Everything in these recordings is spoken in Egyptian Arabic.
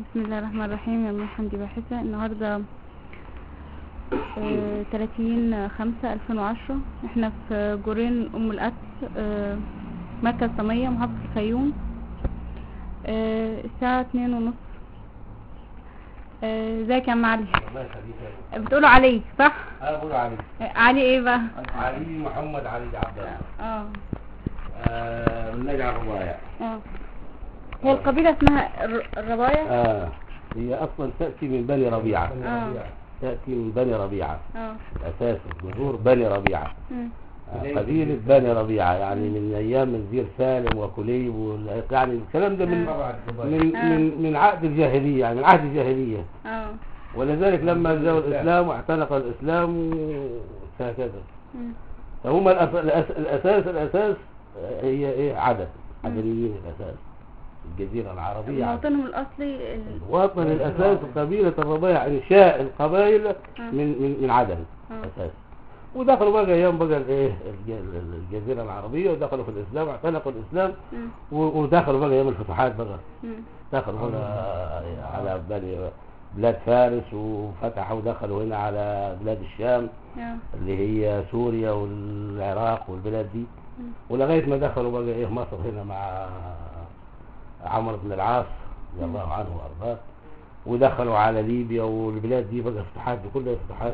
بسم الله الرحمن الرحيم يا حمدي باحثة النهاردة آه، 30 خمسة 2010 احنا في جورين ام القتل آه، مركز طمية محافظة الفيوم آه، الساعة اتنين ونص آه، ازيك يا عم علي الله يخليك بتقولوا علي صح؟ انا بقول علي آه، علي ايه بقى؟ علي محمد علي عبد الله اه آه من نجع الربايع اه هي القبيلة اسمها الر- الرباية؟ اه هي اصلا تاتي من بني ربيعه اه تاتي من بني ربيعه اه اساس جذور بني ربيعه مم. آه، قبيله بني ربيعه يعني من ايام الزير سالم وكليب وال- يعني الكلام ده من من آه. من من عهد الجاهليه يعني من عهد الجاهليه اه ولذلك لما جاء الاسلام واعتنق الاسلام هكذا مم. فهم الأس- الأس- الاساس الاساس هي ايه عدد عدديين الاساس الجزيره العربيه عدد. موطنهم الأصلي ال- وطن الاساس قبيله الربيع انشاء القبائل آه. من من من عدن آه. اساس ودخلوا بقى ايام بقى الايه الج- الجزيره العربيه ودخلوا في الاسلام واعتنقوا الاسلام مم. و- ودخلوا بقى ايام الفتوحات بقى مم. دخلوا هنا على بني بلاد فارس وفتحوا ودخلوا هنا على بلاد الشام آه. اللي هي سوريا والعراق والبلاد دي مم. ولغايه ما دخلوا بقى ايه مصر هنا مع عمرو بن العاص رضي الله عنه وارضاه ودخلوا على ليبيا والبلاد دي بقى فتوحات دي كلها فتوحات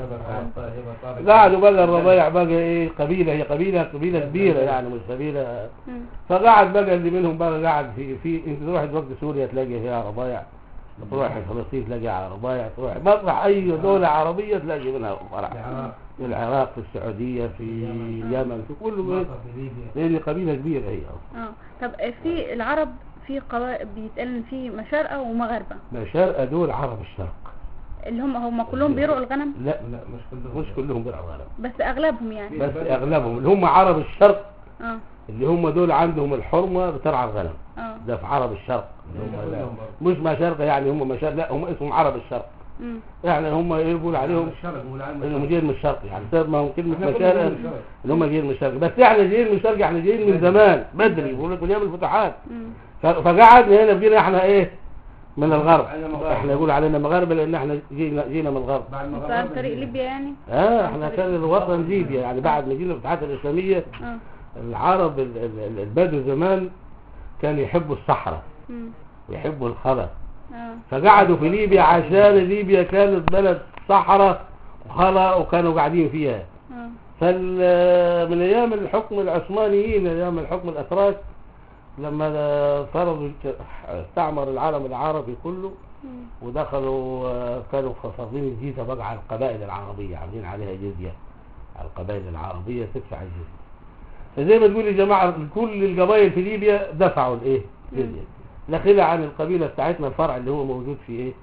قعدوا بقى الربايع بقى ايه قبيله هي قبيله قبيله كبيره يعني مش قبيله مم. فقعد بقى اللي منهم بقى قاعد في في انت تروح دلوقتي سوريا تلاقي فيها ربايع تروح فلسطين تلاقي على ربايع تروح مطرح اي دوله عربيه تلاقي منها فرع في العراق في السعوديه في اليمن في كل لان قبيله كبيره هي أصلاً. اه طب في العرب في قبائل بيتقال ان في مشارقة ومغاربة مشارقه دول عرب الشرق اللي هم هم كلهم بيرقوا الغنم لا لا مش كلهم مش كلهم بيرعوا غنم بس اغلبهم يعني بس اغلبهم اللي هم عرب الشرق اه اللي هم دول عندهم الحرمه بترعى الغنم اه ده في عرب الشرق اللي هم لا مش مشارقه يعني هم مشارقه لا هم اسمهم عرب الشرق مم. يعني هم ايه بيقول عليهم انهم جايين من الشرق يعني سبب ما هم كلمه مشارقه اللي هم جايين من الشرق بس احنا جايين من الشرق احنا جايين من زمان بدري بيقول لك من ايام الفتوحات مم. ف- فقعدنا هنا بقينا احنا ايه من الغرب احنا يقول علينا مغاربه لان احنا جينا جينا من الغرب انتوا عن طريق ليبيا يعني اه احنا كان الوطن ليبيا يعني بعد ما جينا الفتوحات الاسلاميه اه العرب ال- ال- ال- البدو زمان كانوا يحبوا الصحراء مم. ويحبوا الخلا اه فقعدوا في ليبيا عشان ليبيا كانت بلد صحراء وخلا وكانوا قاعدين فيها اه فال من ايام الحكم العثمانيين ايام الحكم الاتراك لما فرضوا استعمر العالم العربي كله مم. ودخلوا آه، كانوا فرضين الجيزه بقى على القبائل العربيه عاملين عليها جزيه على القبائل العربيه تدفع الجزيه فزي ما تقول يا جماعه كل القبائل في ليبيا دفعوا الايه؟ جزيه لا خلع عن القبيله بتاعتنا الفرع اللي هو موجود في ايه؟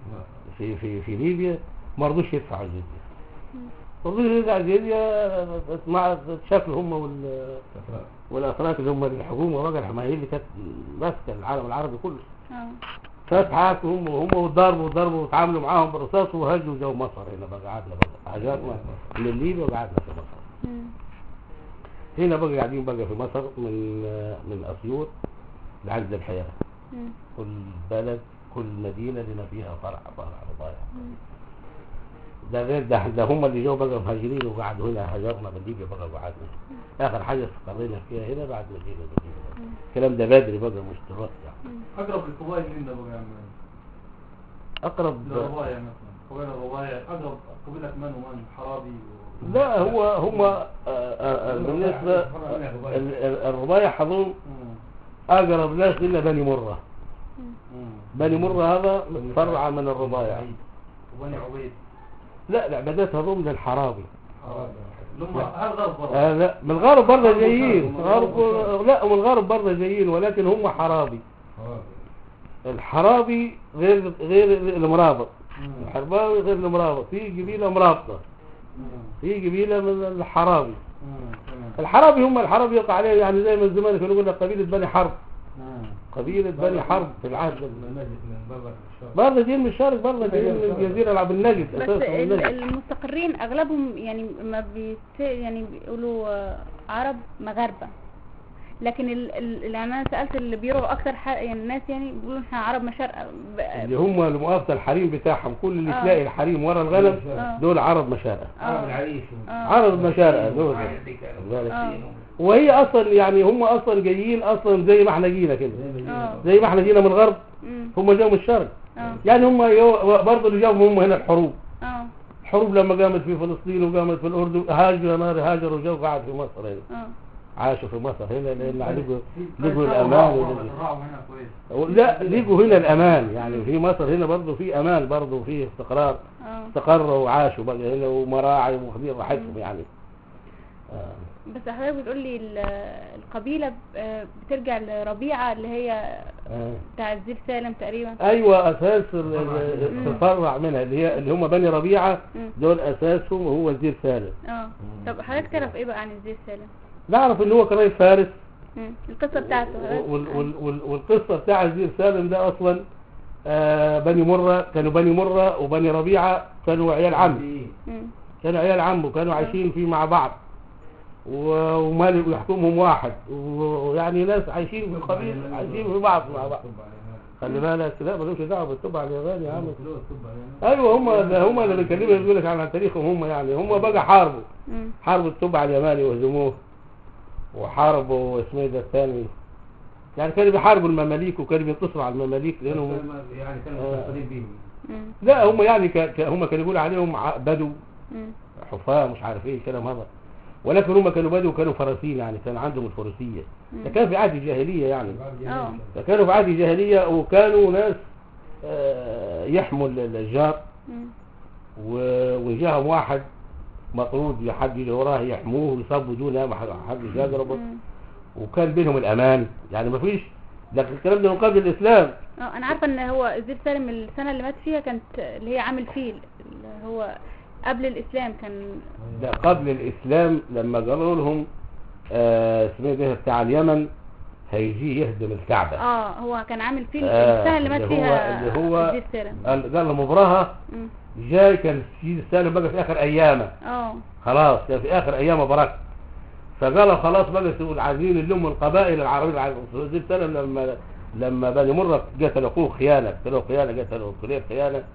في في في ليبيا ما رضوش يدفعوا الجزيه ما رضوش يدفعوا الجزيه مع شكل هم وال والاتراك اللي هم الحكومه بقى الحماية اللي كانت ماسكه العالم العربي كله اه فتحات هم هم والضرب والضرب وتعاملوا معاهم بالرصاص وهجوا جو مصر هنا بقى قعدنا بقى هاجرنا من ليبيا وقعدنا في مصر مم. هنا بقى قاعدين بقى في مصر من من اسيوط لعند الحياه مم. كل بلد كل مدينه لنا فيها فرع فرع ربايع مم. ده غير ده ده هم اللي جو بقى مهاجرين وقعدوا هنا هاجرنا من ليبيا بقى وقعدنا اخر حاجه استقرينا فيها هنا بعد ما جينا من ليبيا الكلام ده بدري بقى مش دلوقتي يعني اقرب القبائل لنا بقى يا عم اقرب الرواية مثلا قبائل الرواية اقرب قبيلة من ومن حرابي و... لا هو هم آه، آه، آه، بالنسبة ال- ال- الربايع حضون مم. أقرب ناس إلا بني مرة مم. بني مرة هذا فرع من الربايع وبني عبيد لا لا بدأت هضم للحرابي حرابي اللي هم هل غرب برا آه لا من الغرب برضه جايين غرب لا من الغرب برضه جايين ولكن هم حرابي الحرابي غير غير المرابط الحرباوي غير المرابط في قبيلة مرابطة مم. في قبيلة من الحرابي مم. تمام. الحرابي هم الحرابي يقع عليه يعني زي من زمان كانوا يقول لك قبيلة بني حرب مم. قبيلة بني حرب في العهد ال- من برا الشرق برضه جايين من الشرق برضه جايين من الجزيرة العرب النجد بس أساسا من ال- النجد المستقرين اغلبهم يعني ما بيت يعني بيقولوا آه، عرب مغاربة لكن ال... ال... اللي انا سالت اللي بيروا اكتر ح... يعني الناس يعني بيقولوا احنا عرب مشارقه ب... اللي هم المؤاخذة الحريم بتاعهم كل اللي آه. تلاقي الحريم ورا الغنم آه. دول عرب مشارقة عرب اه العريش آه. عرب مشارقة دول والحاجات دي كانوا بالك. فلسطين وهي اصلا يعني هم اصلا جايين اصلا زي ما احنا جينا كده اه زي ما احنا جينا من الغرب أمم. هم جاوا من الشرق اه يعني هم يو- برضه اللي جابهم هم هنا الحروب اه الحروب لما قامت في فلسطين وقامت في الاردن هاجروا نار هاجروا جو قعد في مصر هنا اه عاشوا في مصر هنا لان لقوا في- لقوا في الامان الرعب- ولقوا- الرعب هنا كويس لا لقوا هنا الامان يعني في مصر هنا برضه في امان برضه في استقرار اه استقروا وعاشوا بقى هنا ومراعي واخدين راحتهم يعني آه. بس حضرتك بتقول لي ال- القبيله ب- آه، بترجع لربيعه اللي هي آه. بتاع الزير سالم تقريبا ايوه اساس ال- ال- مم. تفرع منها اللي هي اللي هم بني ربيعه مم. دول اساسهم هو زير سالم اه طب حضرتك تعرف ايه بقى عن الزير سالم نعرف ان هو كان رئيس فارس مم. القصه بتاعته حضرتك؟ وال وال وال والقصه بتاع زير سالم ده اصلا آه بني مره كانوا بني مره وبني ربيعه كانوا عيال عم مم. كانوا عيال عم وكانوا عايشين في مع بعض و- ومالك يحكمهم واحد ويعني ناس عايشين في القبيل عايشين في بعض مع بعض خلي بالك لا ملوش دعوه بالطبع الياباني يا عم ايوه هم هم اللي بيكلموا يقول لك عن تاريخهم هم يعني هم بقى حاربوا مم. حاربوا الطبع الياباني وهزموه وحاربوا اسمه إيه ده الثاني يعني كانوا بيحاربوا المماليك وكانوا بينتصروا على المماليك لانهم يعني كانوا آه. مستقرين بيهم مم. لا هم يعني ك... ك... هم كانوا يقولوا عليهم ع- بدو مم. حفاة مش عارف ايه كلام هذا ولكن هم كانوا بدو وكانوا فرسين يعني كان عندهم الفروسية ده كان في عهد الجاهلية يعني اه ده كانوا في عهد الجاهلية وكانوا ناس آه، يحموا ال- الجار مم. و- وجاهم واحد مطرود يحد اللي وراه يحموه ويصابوا دونه ما حد يضربه مم. وكان بينهم الامان يعني ما فيش ده الكلام ده من قبل الاسلام اه انا عارفه ان هو الزير سالم السنه اللي مات فيها كانت اللي هي عامل فيل اللي هو قبل الاسلام كان ده قبل الاسلام لما قالوا لهم آه، اسمه ده بتاع اليمن هيجي يهدم الكعبه اه هو كان عامل فيل آه، السنه اللي مات اللي هو- فيها اللي هو- الزير سالم قال قال لهم ابرهه مم. جاي كان سيد السالم بقى في اخر ايامه اه خلاص كان في اخر ايامه بركه فقالوا خلاص بقى تقول عايزين نلم القبائل العربيه العربية. سيد السالم لما لما بني مره قتلوا اخوه خيانه قتلوا خيانه قتلوا كليه خيانه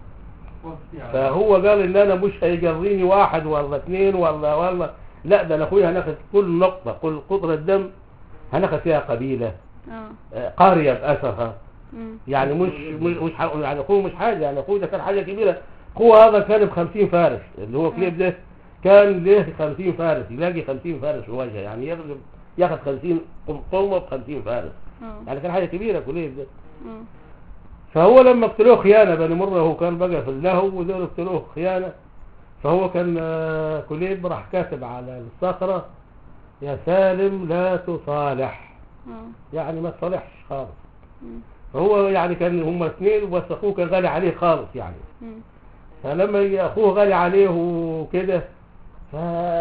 فهو قال ان انا مش هيجريني واحد ولا اثنين ولا ولا لا ده انا اخويا هناخد كل نقطه كل قطره دم هناخد فيها قبيله اه آه، قريه باسرها مم. يعني مش مش مش ح- يعني اخوه مش حاجه يعني اخوه ده كان حاجه كبيره اخوه هذا كان ب 50 فارس اللي هو كليب ده كان له 50 فارس يلاقي 50 فارس في وجهه يعني ياخد ياخد 50 قومه ب 50 فارس اه يعني كان حاجه كبيره كليب ده اه فهو لما اقتلوه خيانة بني مرة هو كان بقى في اللهو ودول اقتلوه خيانة فهو كان آه، كليب راح كاتب على الصخرة يا سالم لا تصالح اه يعني ما تصالحش خالص مم. فهو يعني كان هم اثنين بس اخوه كان غالي عليه خالص يعني مم. فلما يجي اخوه غالي عليه وكده ف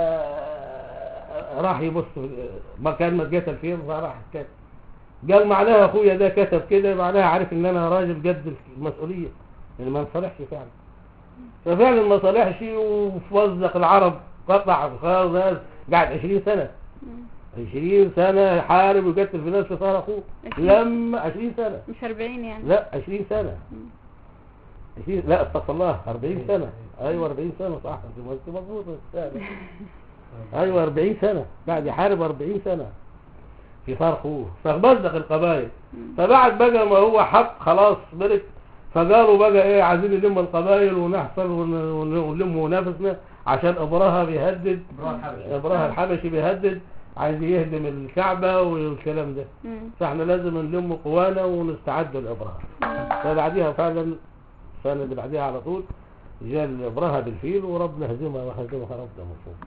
راح يبص مكان ما اتقتل فين فراح كتب قال معناها اخويا ده كتب كده معناها عارف ان انا راجل قد المسؤوليه يعني ما انصلحش فعلا ففعلا ما صلحش وفزق العرب قطع خالص قعد 20 سنه مم. 20 سنه يحارب ويقتل في ناس صار اخوه 20 لما 20 سنه مش 40 يعني لا 20 سنه مم. 20 لا استغفر الله 40 سنه ايوه 40 سنه صح انت انت مظبوط ايوه 40 سنه قاعد يحارب 40 سنه في صار اخوه فمزق القبائل مم. فبعد بقى ما هو حق خلاص برك فقالوا بقى ايه عايزين نلم القبائل ونحصل ون- ون- ونلم نفسنا عشان ابراها بيهدد إبراهيم الحبشي. ابراها الحبشي بيهدد عايز يهدم الكعبة والكلام ده مم. فاحنا لازم نلم قوانا ونستعد لابراها فبعديها فعلا السنة اللي بعديها على طول جاء ابراها بالفيل وربنا هزمها وهزمها ربنا مفهوم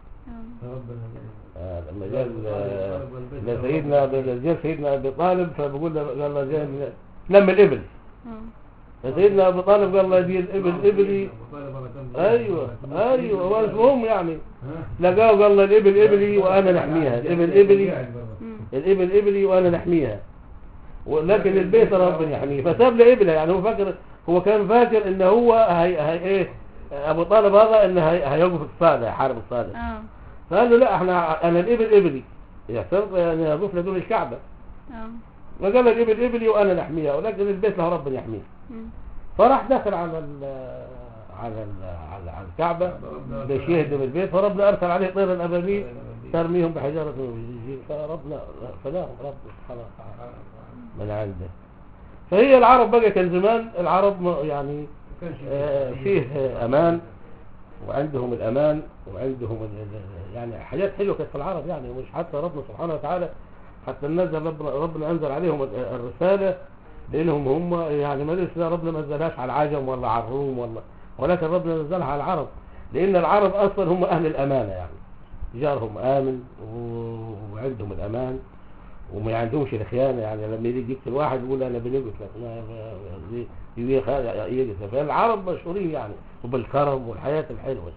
اه آه، لما جاء ال- ال- سيدنا أبي- جاء سيدنا ابي طالب فبقول له قال له جاء لم الابل اه فسيدنا ابو طالب قال له دي الابل ابلي ايوه ايوه هو اسمهم يعني لقاه قال له الابل ابلي وانا نحميها الابل ابلي مم. الابل ابلي وانا نحميها ولكن البيت ربنا يحميه فساب له ابله يعني هو فاكر هو كان فاكر ان هو هي هي ايه ابو طالب هذا انه هي- هيوقف الصالح يحارب الصالح اه فقال له لا احنا انا الابل ابلي يحترق يعني يقف لدون الكعبة اه وقال الإبل إبلي وأنا نحميها ولكن البيت له رب يحميه مم. فراح داخل على ال على ال على, على الكعبة باش يهدم البيت فربنا أرسل عليه طيرا أبابيل ترميهم بحجارة من سجيل فربنا فداهم رب سبحانه وتعالى من عنده فهي العرب بقى كان زمان العرب ما- يعني آه، فيه آه، أمان وعندهم الأمان وعندهم ال- ال- يعني حاجات حلوة كانت في العرب يعني مش حتى ربنا سبحانه وتعالى حتى نزل ربنا, ربنا أنزل عليهم ال- الرسالة لأنهم هم يعني ما لسه ربنا ما نزلهاش على العجم ولا على الروم ولا ولكن ربنا نزلها على العرب لأن العرب أصلا هم أهل الأمانة يعني جارهم آمن و- وعندهم الأمان وما عندهمش الخيانة يعني لما يجي يقتل واحد يقول أنا بنقتل لك ما ما- دي- دي خ- يقتل فالعرب مشهورين يعني وبالكرم والحياة الحلوة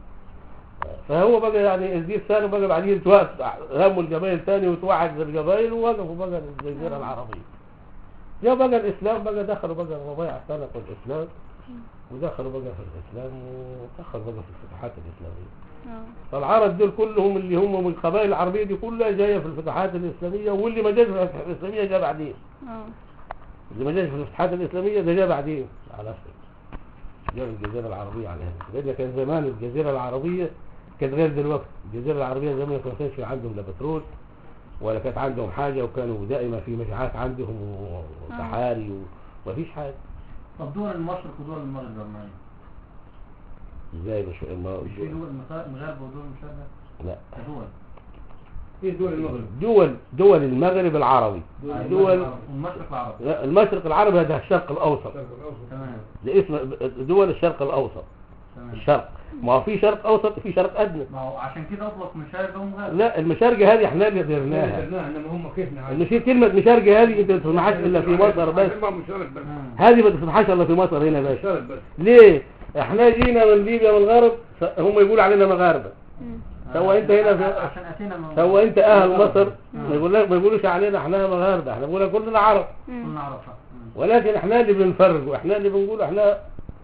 فهو بقى يعني الجيل الثاني بقى بعدين توقف هموا القبائل ثاني وتوحد القبائل ووقفوا بقى الجزيرة العربية جاء بقى الإسلام بقى دخلوا بقى الربيع اعتنقوا الإسلام ودخلوا بقى في الإسلام ودخلوا بقى في الفتوحات الإسلامية اه فالعرب دول كلهم اللي هم من القبائل العربية دي كلها جاية في الفتوحات الإسلامية واللي ما جاش في الفتوحات الإسلامية جاء بعدين اه اللي ما جاش في الفتوحات الإسلامية ده جاء بعدين على أسف جاء الجزيرة العربية على هنا لأن كان زمان الجزيرة العربية كانت غير دلوقتي الجزيرة العربية زمان ما كانش عندهم لا بترول ولا كانت عندهم حاجة وكانوا دائما في مجاعات عندهم و- وصحاري ومفيش حاجة طب دول المشرق ودول المغرب لما ازاي مش ما مش في دول المغ- المغاربة ودول المشرق لا دول في دول المغرب دول دول المغرب العربي دول والمشرق العربي لا، المشرق العربي هذا الشرق الأوسط الشرق الاوسط تمام ده اسم دول الشرق الأوسط تمام الشرق ما هو في شرق أوسط وفي شرق أدنى ما هو عشان كده اطلق مشارقة ومغاربة لا المشارقة هذه احنا اللي درناها درناها انما هم كيفنا عاد. المشي كلمة مشارقة هذه انت ما تسمعهاش الا في مصر بس ما مشارك بس مم. هذه ما تسمعهاش الا في مصر هنا بس مشارك بس ليه؟ احنا جينا من ليبيا من الغرب ف- هم يقولوا علينا مغاربة مم. سوى انت هنا في- عشان اتينا من سوى انت اهل مصر ما يقول لك ما يقولوش علينا احنا مغاربة احنا بنقول كلنا عرب مم. كنا نعرفها مم. ولكن احنا اللي بنفرق واحنا اللي بنقول احنا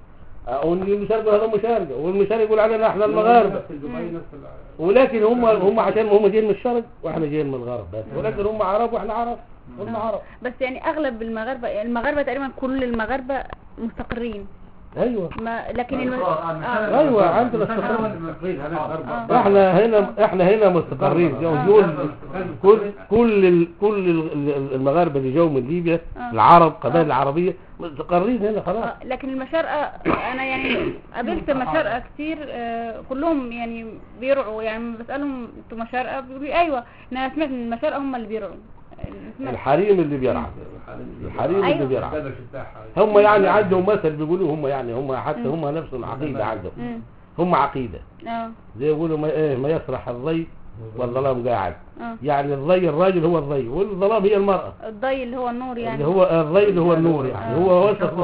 او اللي المشارقة هذا مشارقة والمشارقة يقول علينا احنا المغاربة نفس دبي نفس الع- ولكن هم هم عشان هم جايين من الشرق واحنا جايين من الغرب بس ولكن هم عرب واحنا عرب هم عرب بس يعني اغلب المغاربه يعني المغاربه تقريبا كل المغاربه مستقرين ايوه ما لكن الم... الإقرار، آه، آه. المشارقة أيوة، والمغاربة. عندنا المشارقة استقرار. والمغاربة. هذا الغرب. آه. احنا هنا احنا هنا مستقرين جو آه. دول كل كل ال- كل ال- ال- المغاربه اللي جو من ليبيا آه. العرب قبائل العربيه مستقرين هنا خلاص آه، لكن المشارقة أنا يعني قابلت مشارقة كتير آه، كلهم يعني بيرعوا يعني لما بسألهم انتوا مشارقة بيقولوا لي أيوة أنا سمعت إن المشارقة هم اللي بيرعوا سمعت. الحريم اللي بيرعى الحريم اللي أيوة. بيرعى البدش بتاعها هم يعني عندهم مثل بيقولوا هم يعني هم حتى هم نفسهم عقيده عندهم مم. هم عقيده اه زي يقولوا ما ايه ما يسرح الضي والظلام قاعد اه يعني الضي الراجل هو الضي والظلام هي المرأة الضي اللي هو النور يعني اللي هو الضي اللي هو النور يعني آه. هو وصف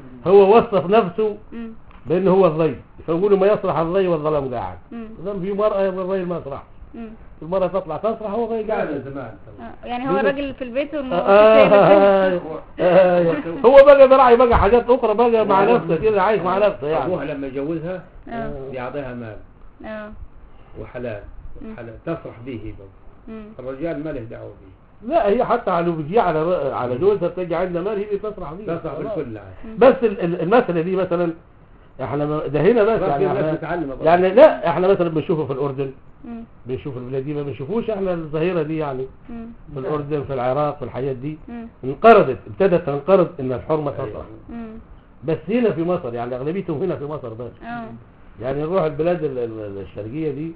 هو وصف نفسه مم. بانه هو الضي فيقولوا ما يصلح الضي والظلام قاعد مم. اذا في مرأة يبقى الرجل ما يصلح مم. المرأة تطلع تصلح هو الرجل قاعد قاعد زمان آه، يعني هو الراجل في البيت والمرأة آه، في آه، آه، هو بقى براعي بقى حاجات اخرى بقى مع نفسه كده عايش مع نفسه يعني ابوها لما يجوزها اه بيعطيها مال اه وحلال مم. حلال تفرح به برضه. مم. الرجال ما له دعوه به لا هي حتى على بتجي على على جوزها بتجي عندنا مال هي بتفرح بيه تفرح بالكل عاد. بس ال- ال- المسألة دي مثلا احنا ما- ده هنا بس ما يعني في ناس احنا متعلمه برضه. يعني لا احنا مثلا بنشوفه في الاردن مم. بنشوف البلاد دي ما بنشوفوش احنا الظاهرة دي يعني مم. في الاردن في العراق في الحاجات دي مم. انقرضت ابتدت تنقرض ان الحرمة تطرح أيوة. مم. بس هنا في مصر يعني اغلبيتهم هنا في مصر بس اه يعني نروح البلاد ال- ال- الشرقية دي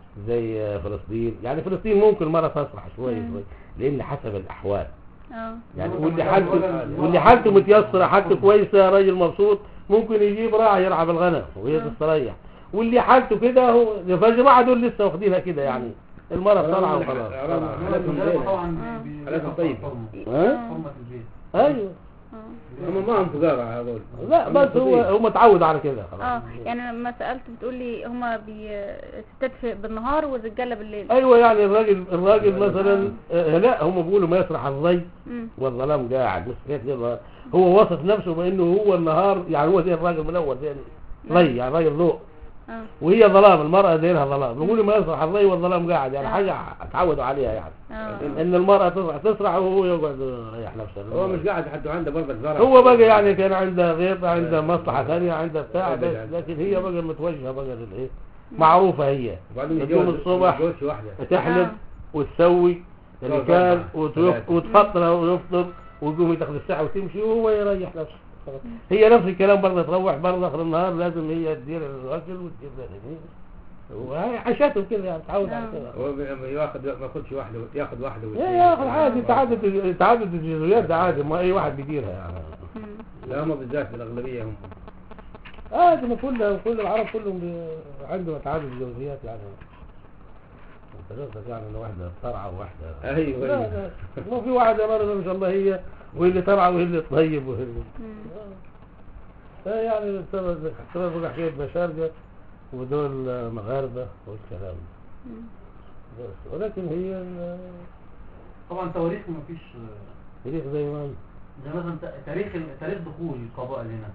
زي آه، فلسطين يعني فلسطين ممكن مرة تسرح شوية مم. شوية لان حسب الاحوال اه يعني هو واللي كمان حالته ولا- واللي حالته متيسرة حالته كويسة راجل مبسوط ممكن يجيب راعي يرعى بالغنم وهي آه. تستريح واللي حالته كده هو فالجماعة دول لسه واخدينها كده يعني المرة طالعة رغم وخلاص الح- رغم طالعة. حالتهم المغاربة زينة. طبعا آه. بي- حالتهم بيرفعوا طيبة. الحرمة. ها؟ حرمة البيت ايوه اه هم ما هم فقراء هذول لا هم بس هو فقير. هو متعود على كده خلاص اه يعني لما سألت بتقول لي هما بي ستات في- بالنهار والرجالة بالليل ايوه يعني الراجل الراجل مثلا آه، لا هم بيقولوا ما يسرح الضي مم. والظلام قاعد مش حكايه كده النهار. هو وصف نفسه بانه هو النهار يعني هو زي الراجل من الاول زي ضي يعني راجل ضوء اه وهي ظلام المرأة دينها ظلام نقول ما يصرح الري والظلام قاعد يعني آه. حاجة اتعودوا عليها يعني اه إن- ان المرأة تسرح تسرح وهو يقعد يريح نفسه هو مش قاعد حتى عنده برضه زرع هو بقى يعني كان عنده غير عنده مصلحة ثانية عنده بتاع بس أبداً. لكن هي بقى متوجهة بقى للايه معروفة هي وبعدين تقوم يتجوز الصبح يتجوز واحدة تحلب آه. وتسوي تقعد الرجال أربعة، وتف- ثلاثة. وتفطر ويفطر ويقوم ياخد الساعة وتمشي وهو يريح نفسه هي نفس الكلام برضه تروح برضه اخر النهار لازم هي تدير الاكل وتجيب لها وهي عشاتهم كده يعني تعود على آه. كده هو بي- ياخد ما ياخدش واحدة ياخد واحدة يا واثنين. يا اخي عادي تعدد تعدد الجزئيات ده عادي ما اي واحد بيديرها يعني مم. لا هم بالذات الأغلبية هم عادي ما كل كل العرب كلهم بي- عندهم تعدد الجزئيات يعني انت قصدك يعني ان واحده ترعى وواحده أيوة لا أيوة لا ما في واحده مرة ما شاء الله هي وهي اللي ترعى وهي اللي تطيب وهي اللي مم. آه، يعني السبب السبب بقى حكايه مشارقه ودول مغاربه والكلام ده. مم. بس ولكن هي ال- طبعا تواريخ مفيش تاريخ زي ما زي مثلا ت- تاريخ تاريخ دخول القبائل هنا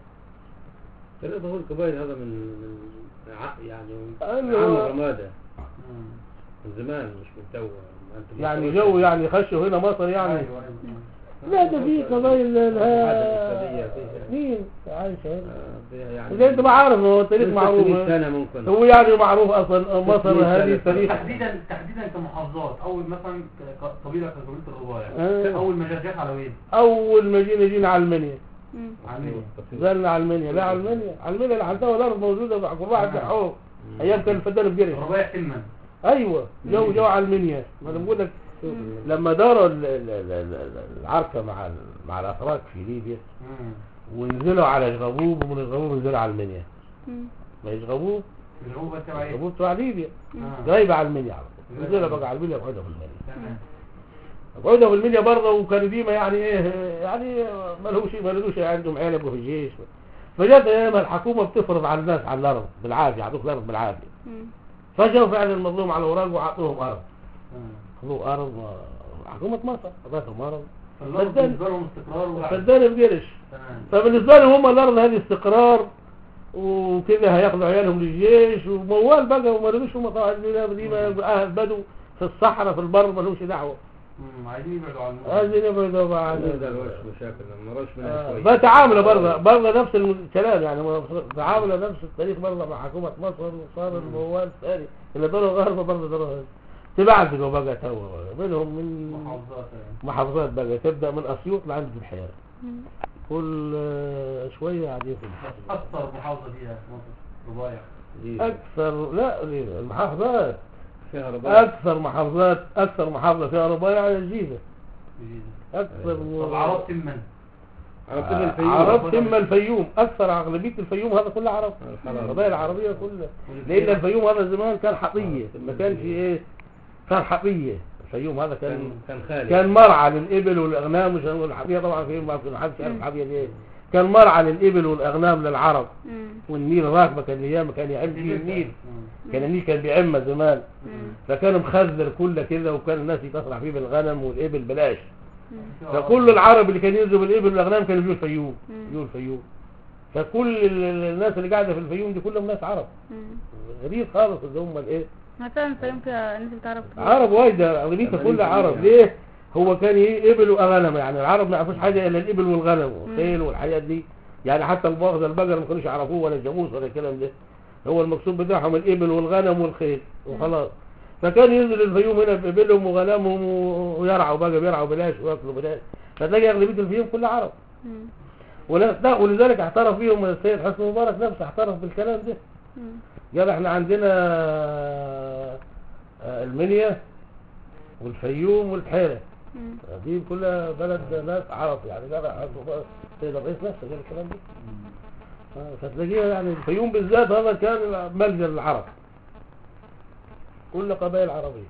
ترى ظهور القبائل هذا من من ع- يعني من أيوة. عام الرمادة مم. من زمان مش من تو ما أنتم يعني ما جو يعني خشوا هنا مصر يعني أيوة، أيوة. لا ده في قبائل لها الإقتصادية فيها. مين عايشة هنا آه، فيها يعني إذا أنت ما عارف هو التاريخ من معروف 600 سنة ممكن هو يعني معروف أصلا مصر تسعين هذه سنة. التاريخ تحديدا تحديدا كمحافظات اول مثلا ك- قبيله كقبيله الربايع آه. اول ما جت على وين؟ أول ما جينا جينا على المنيا مم. علمية زلنا على المنيا لا على المنيا على المنيا اللي عندها الأرض موجودة مع كل واحد آه. دحوه أيام كان الفدان بجري الربايع سلما أيوه جو جو على المنيا ما أنا بقول لك لما داروا ال- ال- ال- ال- العركة مع ال- مع الأتراك في ليبيا مم. ونزلوا على جغبوب ومن جغبوب نزلوا على المنيا مم. ما يجغبوب الجنوب تبع ايه؟ جغبوب تبع ليبيا آه. قريبة على المنيا على طول نزلوا بقى على المنيا وقعدوا في المنيا تمام. قعدوا في المنيا برضه وكانوا ديما يعني ايه يعني ما لهوش ما لهوش عندهم عيال يبقوا في الجيش فجت ايام الحكومة بتفرض على الناس على الأرض بالعافية يعطوك الأرض بالعافية مم. فجأة فعلا المظلوم على الأوراق وعطوهم أرض آه. خذوا أرض و- حكومة مصر أعطتهم أرض فالله فالدان- بالنسبه لهم استقرار وراحة. فالدان بقرش تمام فبالنسبة لهم هم الأرض هذه استقرار وكده هياخدوا عيالهم للجيش وموال بقى وما لهوش هم طبعا دي دي ما أهل بدو في الصحراء في البر ما لهمش دعوة مم. عايزين يبعدوا عن الموضوع. عايزين يبعدوا بقى عن هذا الوش مشاكل ما نروش منها آه، شوي بقى تعاملوا برضه برضه نفس الكلام يعني تعاملوا نفس التاريخ برضه مع حكومة مصر وصار الموال الثاني اللي دوروا غربة برضه دوروا تبعزقوا بقى توا منهم من محافظات يعني. محافظات بقى تبدأ من أسيوط لعند الحياة مم. كل آه، شوية قاعدين في المحافظة اكثر محافظه فيها في مصر ربايع أكثر لا المحافظات فيها ربايع أكثر محافظات أكثر محافظة فيها ربايع الجيزة جديدة. أكثر طب عرب تما عرب تم الفيوم عرب تم الفيوم أكثر أغلبية الفيوم هذا كله عرب الحرام. القبائل العربية كلها لأن الفيوم هذا زمان كان حقية ما كانش إيه كان حقية الفيوم هذا كان كان كان خالي كان مرعى للإبل والأغنام مش هنقول الحقيقة طبعا في ما في حد يعرف الحقيقة دي إيه. كان مرعى للإبل والأغنام للعرب مم. والنيل راكبة كان أيام كان يعم فيه النيل كان النيل كان بيعم زمان مم. فكان مخزر كله كده وكان الناس يتصرح فيه بالغنم والإبل بلاش مم. فكل العرب اللي كانوا ينزلوا بالإبل والأغنام كانوا يجوا الفيوم مم. يجوا الفيوم فكل ال- ال- الناس اللي قاعدة في الفيوم دي كلهم ناس عرب مم. غريب خالص اللي هم الايه ما فعلا فيهم فيها ناس بتعرف عرب وايدة اغلبيتها كلها عرب ليه هو كان ايه ابل واغنم يعني العرب ما يعرفوش حاجه الا الابل والغنم والخيل والحاجات دي يعني حتى البغض البقر ما كانوش يعرفوه ولا الجاموس ولا الكلام ده هو المقصود بتاعهم الابل والغنم والخيل وخلاص فكان ينزل الفيوم هنا بابلهم وغنمهم و- ويرعوا بقى بيرعوا بلاش وياكلوا بلاش فتلاقي اغلبيه الفيوم كلها عرب مم. ولا لا ولذلك اعترف فيهم السيد حسني مبارك نفسه اعترف بالكلام ده مم. قال احنا عندنا آه، المنيا والفيوم والبحيرة مم. دي كلها بلد ناس عرب يعني قال حسن السيد الرئيس نفسه قال الكلام ده آه، فتلاقيها يعني الفيوم بالذات هذا كان ملجأ للعرب كل قبائل عربية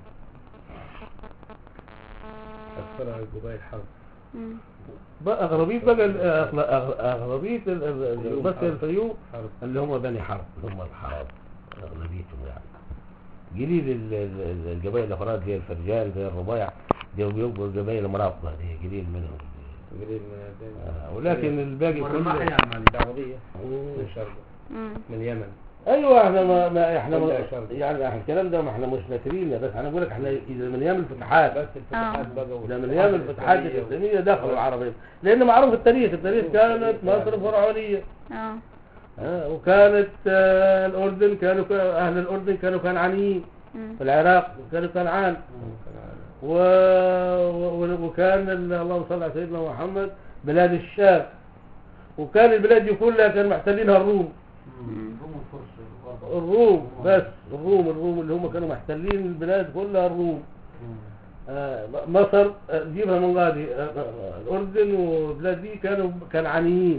أكثرها قبائل حرب مم. بقى أغلبية بقى ال- أغل- أغ- أغلبية ال- ال- ال- بس الفيوم حرب اللي هم بني حرب اللي هم الحرب أغلبيتهم يعني قليل ال- ال- ال- القبائل الأفراد زي الفرجان زي الربايع دي بيبقوا قبائل مرافقة دي قليل منهم قليل من آه، ولكن الباقي والرماح كله يعني الدعوضية من مم. شرق مم. من اليمن ايوه احنا ما, ما احنا ما كلها شرق. يعني احنا الكلام ده ما احنا مش ناكرين بس انا بقول لك احنا اذا من ايام الفتوحات بس الفتوحات بقى ده من ايام الفتوحات الاسلاميه دخلوا العربيه لان معروف التاريخ التاريخ كانت مصر فرعونيه اه آه، وكانت آه، الاردن كانوا اهل الاردن كانوا كنعانيين مم. في العراق كانوا كنعان و... و... وكان ال- اللهم صل على سيدنا محمد بلاد الشام وكان البلاد دي كلها كانوا محتلينها الروم روم الفرس الروم بس الروم الروم اللي هم كانوا محتلين البلاد كلها الروم آه، مصر آه، جيبها من غادي آه، آه، الأردن والبلاد دي كانوا كنعانيين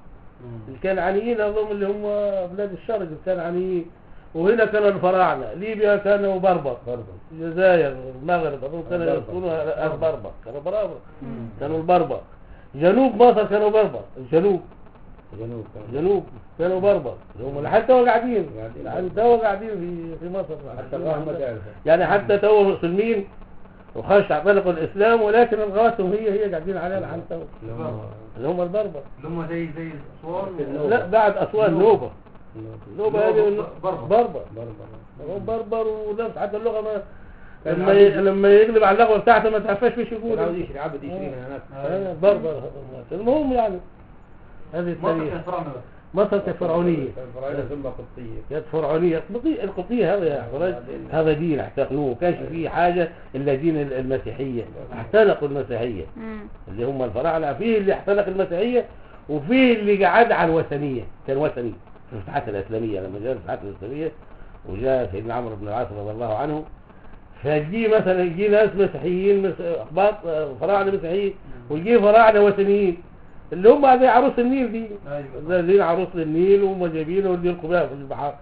الكنعانيين أظن اللي هم بلاد الشرق الكنعانيين وهنا كانوا الفراعنة ليبيا كانوا بربر برضه الجزائر المغرب أظن كانوا بربر. يقولوا البربر كانوا بربر كانوا البربر جنوب مصر كانوا بربر الجنوب جنوب كان. جنوب كانوا بربر هم لحد تو قاعدين قاعدين. لحد تو قاعدين في في مصر حتى الله ما تعرفه يعني حتى تو مسلمين وخش اعتنقوا الاسلام ولكن الغاتهم هي هي قاعدين عليها لحد تو اللي هم اللي هم البربر اللي هم زي زي اسوان النوبة. لا بعد اسوان نوبه نوبه هذه نوبة، بربر. بربر بربر هم بربر ونفس حتى اللغه ما كان لما ي... عبد- لما يقلب على اللغه بتاعته ما تعرفش ايش كان يقول عاوز يشري عبد يشري من هناك آه، بربر هذا الناس. المهم يعني هذه مصر التاريخ كانت فرعونة بس مصر كانت فرعونيه كان فرعونة ثم قبطية كانت فرعونية القبطية القبطية هذا يا أخوان هذا دين احتقنوه كانش فيه حاجة إلا دين المسيحية احتنقوا المسيحية مم. اللي هم الفراعنة فيه اللي احتنق المسيحية وفيه اللي قعد على الوثنية كان وثني في الفتحات الإسلامية لما جاء الفتحات الإسلامية وجاء سيدنا عمرو بن العاص رضي الله عنه فجي مثلا يجي ناس مسيحيين مس- أقباط آه، فراعنة مسيحيين ويجي فراعنة وثنيين اللي هم زي عروس النيل دي ايوه زي عروس للنيل وهم جايبينه وديلكم بقى في البحر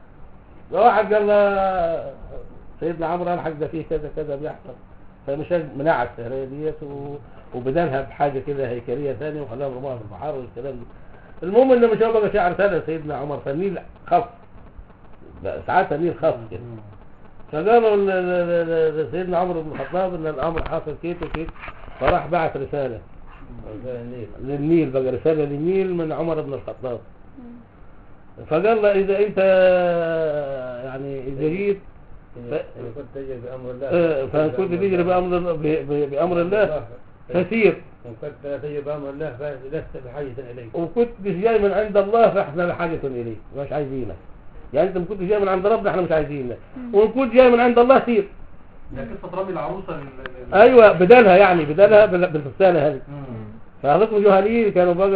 فواحد قال له سيدنا عمرو قال حاج ده فيه كذا كذا بيحصل فمش منع السهرية ديت و- وبدلها بحاجة كده هيكلية ثانية وخلاها رموها في البحر والكلام ده المهم ان مش هو بقى شعر سنة سيدنا عمر فالنيل خف بقى ساعات النيل خف كده فقالوا ل- ل- ل- لسيدنا عمرو بن الخطاب ان الامر حاصل كيت وكيت فراح بعت رسالة زي النيل للنيل بقى رسالة للنيل من عمر بن الخطاب فقال له إذا أنت يعني إذا جيت ف- إذا كنت تجري بأمر الله آه، فإن كنت تجري بأمر ب- ب- بأمر الله فسير وإن كنت لا تجري بأمر الله فلست بحاجة إليك وكنت جاي من عند الله فإحنا بحاجة إليك مش عايزينك يعني أنت ما كنت جاي من عند ربنا إحنا مش عايزينك وإن كنت جاي من عند الله سير ده قصة رمي العروسة لل- لل- أيوة بدلها يعني بدلها بال- بالرسالة هذه مم. فهذوكم جهاليين كانوا بقى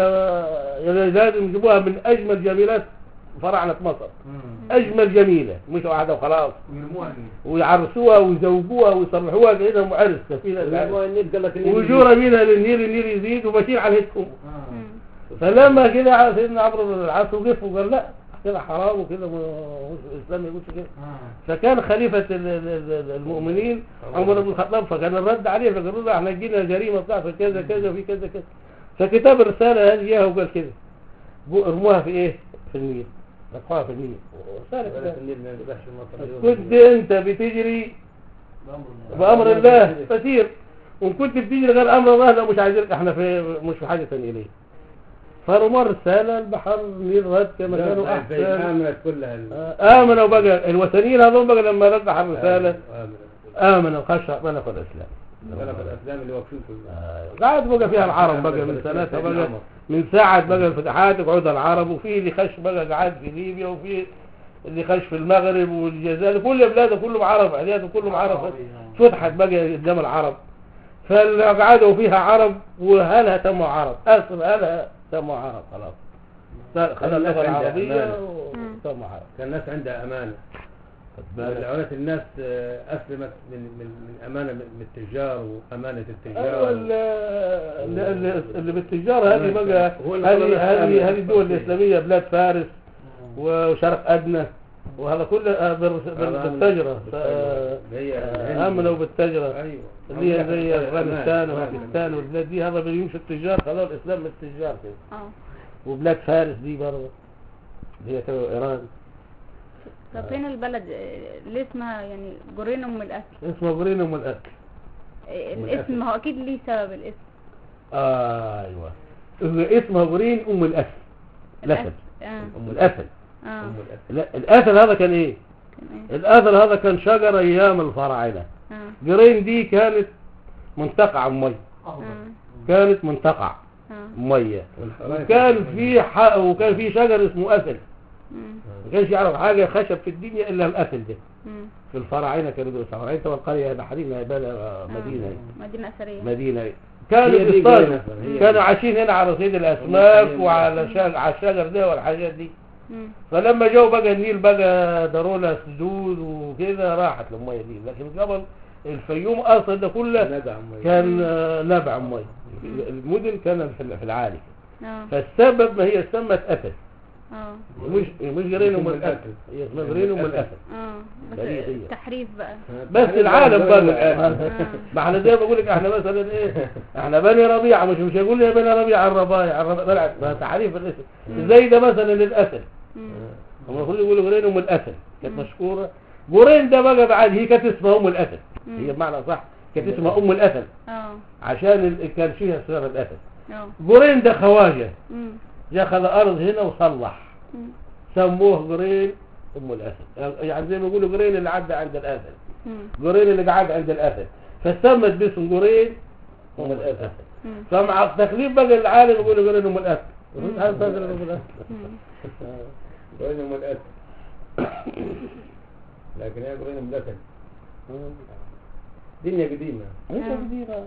لازم يجيبوها من أجمل جميلات فراعنة مصر مم. أجمل جميلة مش واحدة وخلاص ويرموها النيل ويعرسوها ويزوجوها ويصلحوها كأنهم عرس ما كفيلة النيل قال لك النيل وجورة منها للنيل النيل يزيد وبشير على هيتكم آه. مم. فلما كده سيدنا عمرو بن العاص وقف وقال لا كده حرام وكده ما- مش الاسلام ما يقولش كده آه. فكان خليفة ال- ال- ال- المؤمنين عمر بن الخطاب فكان الرد عليه فقالوا له احنا جينا جريمة بتاعت كذا كذا وفي كذا كذا فكتاب الرسالة هذه اياها وقال كده بو- ارموها في ايه في النيل رفعوها في النيل رسالة قال كده لك النيل ما ينبحش المطر كنت انت بتجري بأمر الله فسير وإن كنت بتيجي غير أمر الله لا مش عايزينك احنا في مش في حاجة ثانية إليه فرموا الرسالة البحر النيل رد كما كانوا أحسن آمنت كلها ال- آه، آمنوا بقى الوثنيين هذول بقى لما رجع الرسالة آمنت آمنوا خشع ملكوا الإسلام قال لك الأفلام اللي واقفين كلها آه، قعد بقى فيها العرب بقى من سنتها بقى من ساعة بقى الفتحات يقعدوا العرب وفي اللي خش بقى قعد في ليبيا وفي اللي خش في المغرب والجزائر كل بلاده كلهم عرب عدياته كلهم عرب فتحت بقى قدام العرب فقعدوا فيها عرب وهلها تموا عرب اصل هلها تموا عرب خلاص خلى اللغه عندها العربيه أمانة. وتموا عرب كان الناس عندها أمانة ولعنة الناس آه، أسلمت من من من أمانة من من التجار وأمانة ايوه التجار ال- ال- اللي بالتجاره هذه بقى هو اللي خلى هذه الناس هذه تعمل. هذه الدول الاسلاميه بلاد فارس وشرق ادنى وهذا كله آه، بال- بال- هذا بالتجره بالتجرة. هي آه، الهند. امنوا بالتجره أيوه اللي هي زي أمان. افغانستان أمان. وباكستان والبلاد دي هذا بيمشوا التجار خلوا الاسلام من التجار كده اه وبلاد فارس دي برضه اللي هي تبع ايران طب فين البلد آه، اللي اسمها يعني جرين ام الاكل اسمه برين ام الاكل آه، أم الاسم الأكل. ما هو اكيد ليه سبب الاسم ايوه اسمها برين ام الاسد الاسد اه ام الاسد اه ام الاسد لا الاسد هذا كان ايه كان ايه الاسد هذا كان شجر ايام الفراعنه اه جرين دي كانت منتقع ميه أخضر اه كانت منتقع اه ميه والحرايق وكان في ح... وكان في شجر اسمه اسد مم. ما كانش يعرف حاجه خشب في الدنيا الا الاسد ده مم. في الفراعنه كانوا بيقولوا الفراعنه طبعا القريه هذا حديث بلا مدينه مدينة أثرية مدينه كانوا هي دي بيصطادوا جرين أصلاً، هي كانوا دي. عايشين هنا على صيد الاسماك وعلى شجر على الشجر ده والحاجات دي مم. فلما جو بقى النيل بقى دارولا سدود وكده راحت للميه دي لكن قبل الفيوم اصلا ده كله ندى عمي كان آه، نبع ميه المدن كان في في العالي اه فالسبب ما هي سمت اسد اه مش مش جرين ام أم الاسد الأسد. هي اسمها جرين ام الاسد اه بس هي هي. التحريف بقى بس العالم بقى آه. ما احنا زي ما بقول لك احنا مثلا ايه احنا بني ربيعه مش مش هيقول لي يا بني ربيعه الربايع الربايع بالعكس ما تعريف الاسد زي ده مثلا للاسد مم. هم المفروض يقولوا جرين ام الاسد كانت مشهوره جرين ده بقى بعد هي كانت اسمها ام الاسد مم. هي بمعنى صح كانت اسمها ام الاسد اه عشان ال- كان فيها صغر الاسد اه جرين ده خواجه مم. دخل الارض هنا وصلح مم. سموه جرين ام الاسد يعني زي ما يقولوا جرين اللي عدى عند الاسد مم. جرين اللي قعد عند الاسد فسمت باسم جرين ام الاسد مم. فمع التخليف بقى العالم يقولوا جرين ام الاسد مفيش حاجه اسمها جرين ام الاسد مم. جرين ام الاسد لكن هي جرين ام الاسد دنيا قديمة انت كبيرة.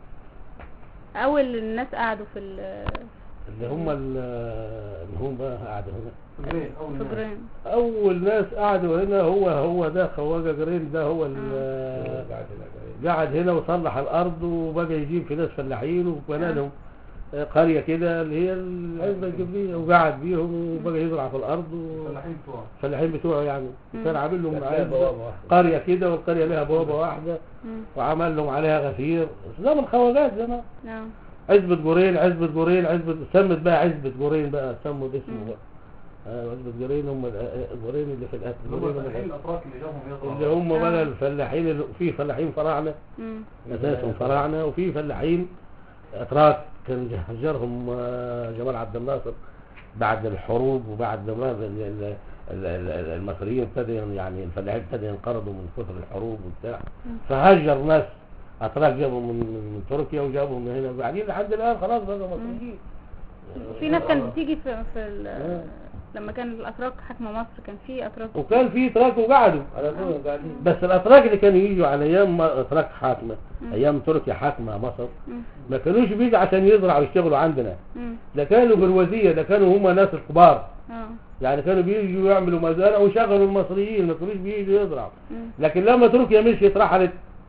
اول الناس قعدوا في ال- اللي هم ال- اللي هم بقى قعدوا هنا جرين أول في ناس. جرين اول ناس قعدوا هنا هو هو ده خواجه جرين ده هو ال- بعد هنا قعد هنا وصلح الارض وبقى يجيب في ناس فلاحين وبنى لهم قريه كده اللي هي العزبه الجبليه وقعد بيهم وبقى يزرع في الارض الفلاحين بتوعه والفلاحين بتوعه يعني كان عامل لهم كانت لها عزبة بوابة واحدة. قريه كده والقريه لها بوابه واحده مم. وعمل لهم عليها غفير زي الخواجات زمان اه عزبة جورين عزبة جورين عزبة سمت بقى عزبة جورين بقى سموا باسمه مم. بقى آه، عزبة جورين هم ال- آه، جورين اللي في الأسد اللي هم جورين هم الفلاحين الأسد. الأتراك اللي جابهم يطلعوا اللي هم آه. بقى الفلاحين اللي في فلاحين فراعنة مم. أساسهم فراعنة وفي فلاحين أتراك كان هجرهم آه، جمال عبد الناصر بعد الحروب وبعد ما ال- ال- ال- ال- المصريين ابتدوا يعني الفلاحين ابتدوا ينقرضوا من كثر الحروب وبتاع مم. فهجر ناس اتراك جابهم من, من تركيا وجابهم من هنا بعدين لحد الان خلاص بقى مصريين في ناس كانت بتيجي في, في ال- آه. لما كان الاتراك حاكمه مصر كان في اتراك وكان في اتراك وقعدوا على طول قاعدين بس الاتراك اللي كانوا يجوا على ايام ما اتراك حاكمه مم. ايام تركيا حاكمه مصر مم. ما كانوش بيجوا عشان يزرعوا ويشتغلوا عندنا مم. ده كانوا بالوزيه ده كانوا هم ناس الكبار اه يعني كانوا بيجوا يعملوا مزارع ويشغلوا المصريين ما كانوش بيجوا يزرعوا مم. لكن لما تركيا مشيت رحلت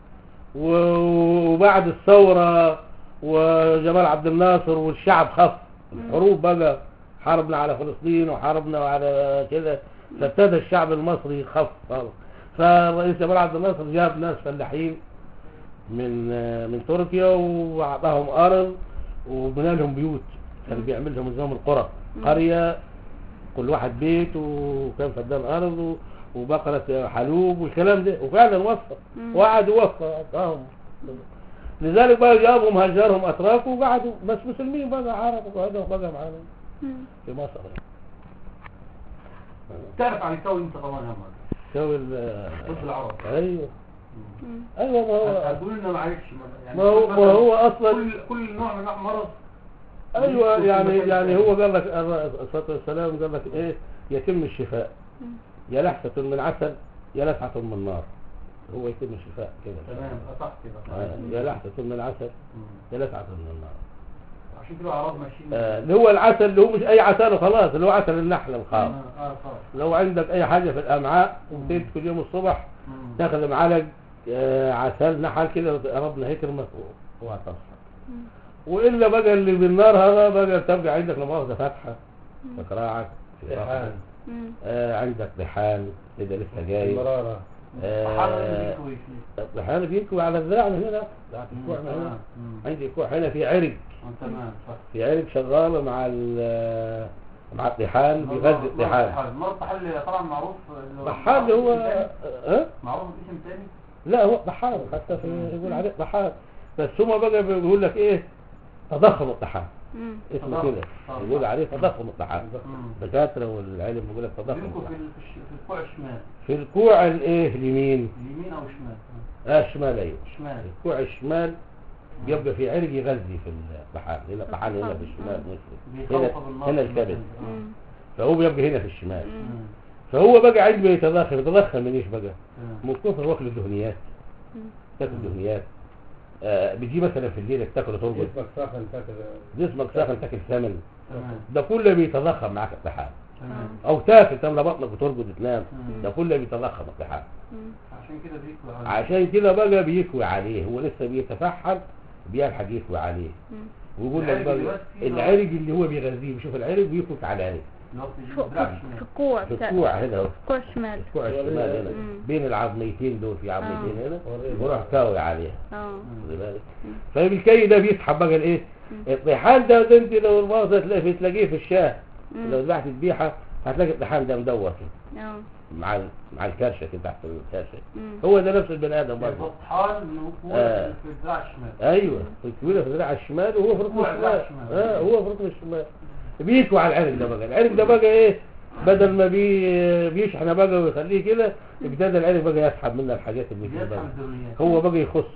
و- وبعد الثورة وجمال عبد الناصر والشعب خف الحروب بقى حاربنا على فلسطين وحاربنا على كده فابتدى الشعب المصري خف خالص فالرئيس جمال عبد الناصر جاب ناس فلاحين من من تركيا واعطاهم ارض وبنى لهم بيوت كان بيعمل لهم نظام القرى قريه كل واحد بيت وكان فدان ارض و- وبقرة حلوب والكلام ده وفعلا وفق مم. وقعد يوفق اعطاهم لذلك بقى جابهم هجرهم اتراك وقعدوا بس مسلمين بقى عرب وقعدوا بقى معانا مم. في مصر تعرف عن الكون انت طبعا يا محمد سوي ال ضد العرب ايوه مم. ايوه ما هو هتقول لنا معلش يعني ما هو ما هو اصلا كل كل نوع من انواع مرض ايوه في يعني مكان يعني تاني. هو قال لك الصلاه والسلام قال لك ايه يتم الشفاء مم. يا لحسة من عسل يا لسعة من نار هو يتم الشفاء كده تمام صح كده آه، يا لحسة من العسل مم. يا لسعة من النار عشان كده الاعراض ماشيين آه، اللي هو العسل اللي هو مش اي عسل وخلاص اللي هو عسل النحل الخاص اه اه خلاص لو عندك اي حاجة في الامعاء وبتيجي كل يوم الصبح مم. تاخذ معلق آه، عسل نحل كده ربنا هيك رمك وهتصحى مم. والا بقى اللي بالنار هذا بقى تبقى عندك لمؤاخذة فتحة في كراعك في راسك ريحان مم. آه عندك ريحان كده لسه جاي مرارة حاله آه بيكوي فيه ريحان بيكوي على الذراع من هنا ذراع مم. الكوع من هنا تمام. مم. عندي كوع هنا في عرق آه، تمام صح في عرق شغالة مع ال مع الطحال بيغذي الطحال النار الطحال طبعا معروف طحال هو ها معروف باسم تاني لا هو طحال حتى في يقول عليه طحال بس هما بقى بيقول لك ايه تضخم الطحال مم. اسمه تضخم. كده آه. يقول عليه تضخم الطحال مم. الدكاتره والعلم بيقول لك تضخم بينكم في الطحال ال- في الش- في الكوع الشمال في الكوع الايه اليمين اليمين او الشمال اه الشمال ايوه شمال الكوع الشمال بيبقى في عرق يغذي في الطحال هنا الطحال هنا في الشمال مش هنا بيخوف بالنار هنا في الكبد المكان ده. مم. فهو بيبقى هنا في الشمال آه. مم. فهو بقى عايز يتضخم يتضخم من ايش بقى تمام. من كثر واكل الدهنيات مم. تاكل دهنيات آه بتجي مثلا في الليل تاكل وترقد جسمك ساخن تاكل جسمك ساخن تاكل ثمن تمام ده كله بيتضخم معاك الطحال تمام او تاكل تملى بطنك وترقد وتنام مم. ده كله بيتضخم الطحال مم. عشان كده بيكوي على عشان كده بقى بيكوي عليه هو لسه بيتفحل بيلحق يكوي عليه مم. ويقول لك العرق بقى دلوقتي فيه العرق اللي هو بيغذيه بيشوف العرق بيفك على العرق الوقت يجي فوق دراع في الشمال الكوع في بتاع الكوع هنا اهو الكوع الشمال الكوع الشمال هنا مم. بين العظميتين دول في عظميتين هنا وريني. وراح كاوي عليها اه خلي بالك فبالكي ده بيسحب بقى الايه الطحال ده ده انت لو الباصه تلاقيه تلاقيه في الشاه مم. لو ذبحت ذبيحه هتلاقي الطحال ده مدور كده اه مع ال- مع الكرشه كده تحت الكرشه مم. هو ده نفس البني ادم برضه البطحال من فوق آه. في الدراع الشمال ايوه الكبيره في الدراع الشمال وهو في ركن هو الدراع الشمال الشمال. اه هو في ركن الشمال بيكوا على العرق ده بقى العرق ده بقى ايه بدل ما بي بيشحن بقى ويخليه كده ابتدى العرق بقى يسحب منه الحاجات اللي فيه بيسحب بقى الدهنيات هو بقى يخص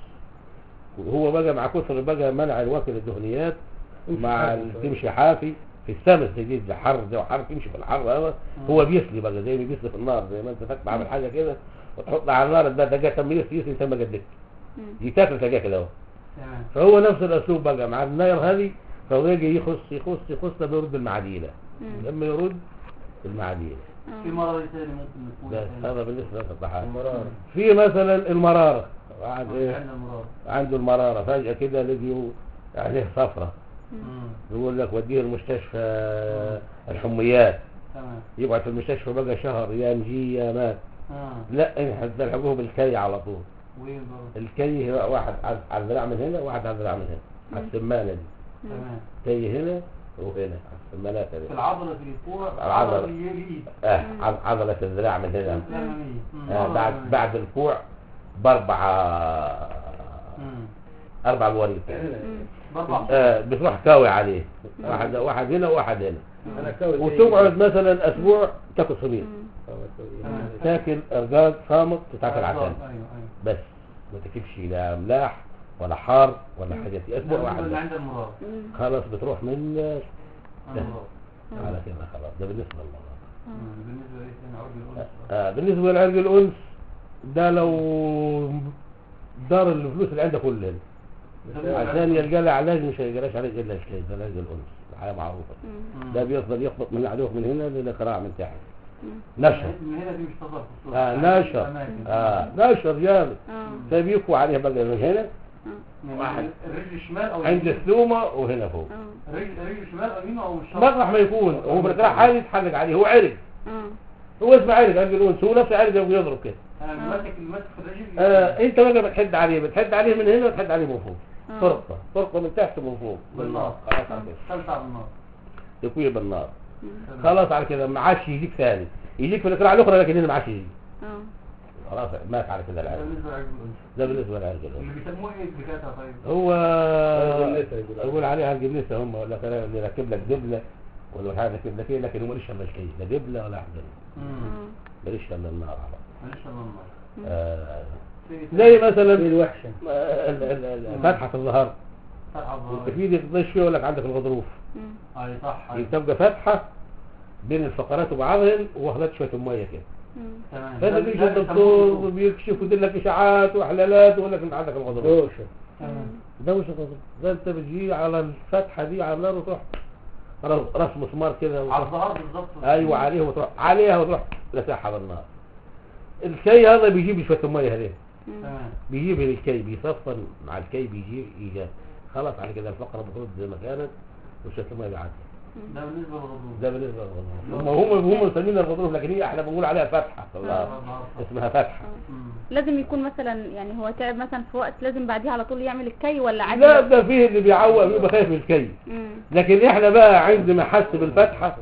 هو بقى مع كثر بقى منع الواكل الدهنيات مع ال- تمشي حافي في السمس جديد ده حر ده وحر تمشي في الحر هو هو بيسلي بقى زي ما بيسلي في النار زي ما انت فاكر عامل حاجه كده وتحطها على النار ده ده تم يسلي يسلي انت ما جددت مم. يتاكل تلاقيه كده اهو تمام فهو نفس الاسلوب بقى مع النار هذه فهو يجي يخص يخص يخص ده بيرد المعاديله مم. لما يرد المعاديله آه. في مرض ثاني ممكن نكون بس هذا بالنسبه للطحال المرارة في مثلا المراره واحد ايه عندنا مرض عنده المراره فجاه كده لقيوا عليه صفرة يقول لك وديه المستشفى الحميات تمام يقعد في المستشفى بقى شهر يا نجي يا مات اه لا احنا هنلحقوه بالكي على طول وين برضه الكي هو واحد على- على الذراع من هنا وواحد على الذراع من هنا على السمانه دي تمام كي هنا وهنا على السمانات في دي العضلة في الكوع العضلة. عضلة اليد اه عض- عضله الذراع من هنا الأمامية مم. آه بعد بعد الكوع باربع مم. اربع بواريد باربع آه بتروح كاوي عليه واحد واحد هنا وواحد هنا انا كوي زي- وتقعد مثلا اسبوع تاكل صميم تمام. تاكل ارجاج صامت وتاكل عسل ايوه ايوه بس ما تكتبش لا ملاح ولا حار ولا حاجه في اسبوع ده واحد اللي بس. عند المراد مم. خلاص بتروح من المراد على كده خلاص ده بالنسبه للمرض مم. بالنسبة لإيه تاني عرض الأنثى آه بالنسبه لعرق الانس ده لو دار الفلوس اللي عندك كلها عشان يلقى لها علاج مش هيلقاش علاج الا الشيء ده علاج الانس الحياه معروفه مم. مم. ده بيفضل يخبط من عليه من هنا للقراع من تحت مم. نشر من هنا دي مش تظهر في الصورة آه يعني نشر الأماكن. آه نشر جامد اه فبيكوا عليه بقى من هنا اه من واحد. الرجل الشمال أو عند اليمين. الثومه وهنا فوق اه الرجل الرجل الشمال أو يمينه أو الشرق مطرح ما يكون هو مرتاح حالي يتحلق عليه هو عرق اه هو اسمه عرق عرق الانس هو نفسه عرق ويضرب كده أنا ماسك ماسك في الرجل آه انت بقى بتحد عليه بتحد عليه من هنا وتحد عليه من فوق آه. فرقه فرقه من تحت ومن فوق بالنار خلاص على كده خمسة على النار يكوي بالنار مم. تمام. خلاص على كده ما عادش يجيك ثاني يجيك في القراءه الاخرى لكن هنا ما عادش يجي اه خلاص مات على كده ده العرق بالنسبة لعرض الأنثى ده بالنسبه للعرق الانس اللي بيسموه إيه الدكاترة طيب؟ هو عرق النسا يقول عليه. يقول عليها الجبنسه هم ولا كلام اللي راكب لك دبله ولا مش عارف راكب لك ايه لكن هو ماليش الا الشيء لا دبله ولا حاجه مم. اه ماليش الا النار على معلش الله النار آه في زي في مثلا الوحشة آه، ال- ال- ال- فتحه الظهر فتحة انت الظهر في دي تضيش فيه يقول لك عندك الغضروف مم. أي صح دي أي. تبقى فتحه بين الفقرات وبعضهن واخدت شويه ميه كده مم. تمام فاذا ده- بيجي ده الدكتور بيسموه بيكشف ويدير لك اشاعات واحلالات ويقول لك انت عندك الغضروف دوشة تمام ده مش غضروف ده انت بتجي على الفتحه دي على النار وتروح راس راس مسمار كده على وتروح الظهر بالظبط ايوه عليه وتروح عليها وتروح لساحه بالنار الكي هذا بيجيب لي شويه الميه هذه مم. تمام بيجيب لي الكي بيصفن مع الكي بيجيب ايجاب خلاص على كده الفقره بترد زي ما كانت وشويه الميه بيعدي ده بالنسبة للغضروف ده بالنسبه للغضروف هم هم هم مسمينها الغضروف لكن هي احنا بنقول عليها فتحه في النار اسمها فتحه آه. مم. لازم يكون مثلا يعني هو تعب مثلا في وقت لازم بعديه على طول يعمل الكي ولا عادي لا ده فيه اللي بيعوق بيبقى خايف من الكي مم. لكن احنا بقى عندما حس بالفتحه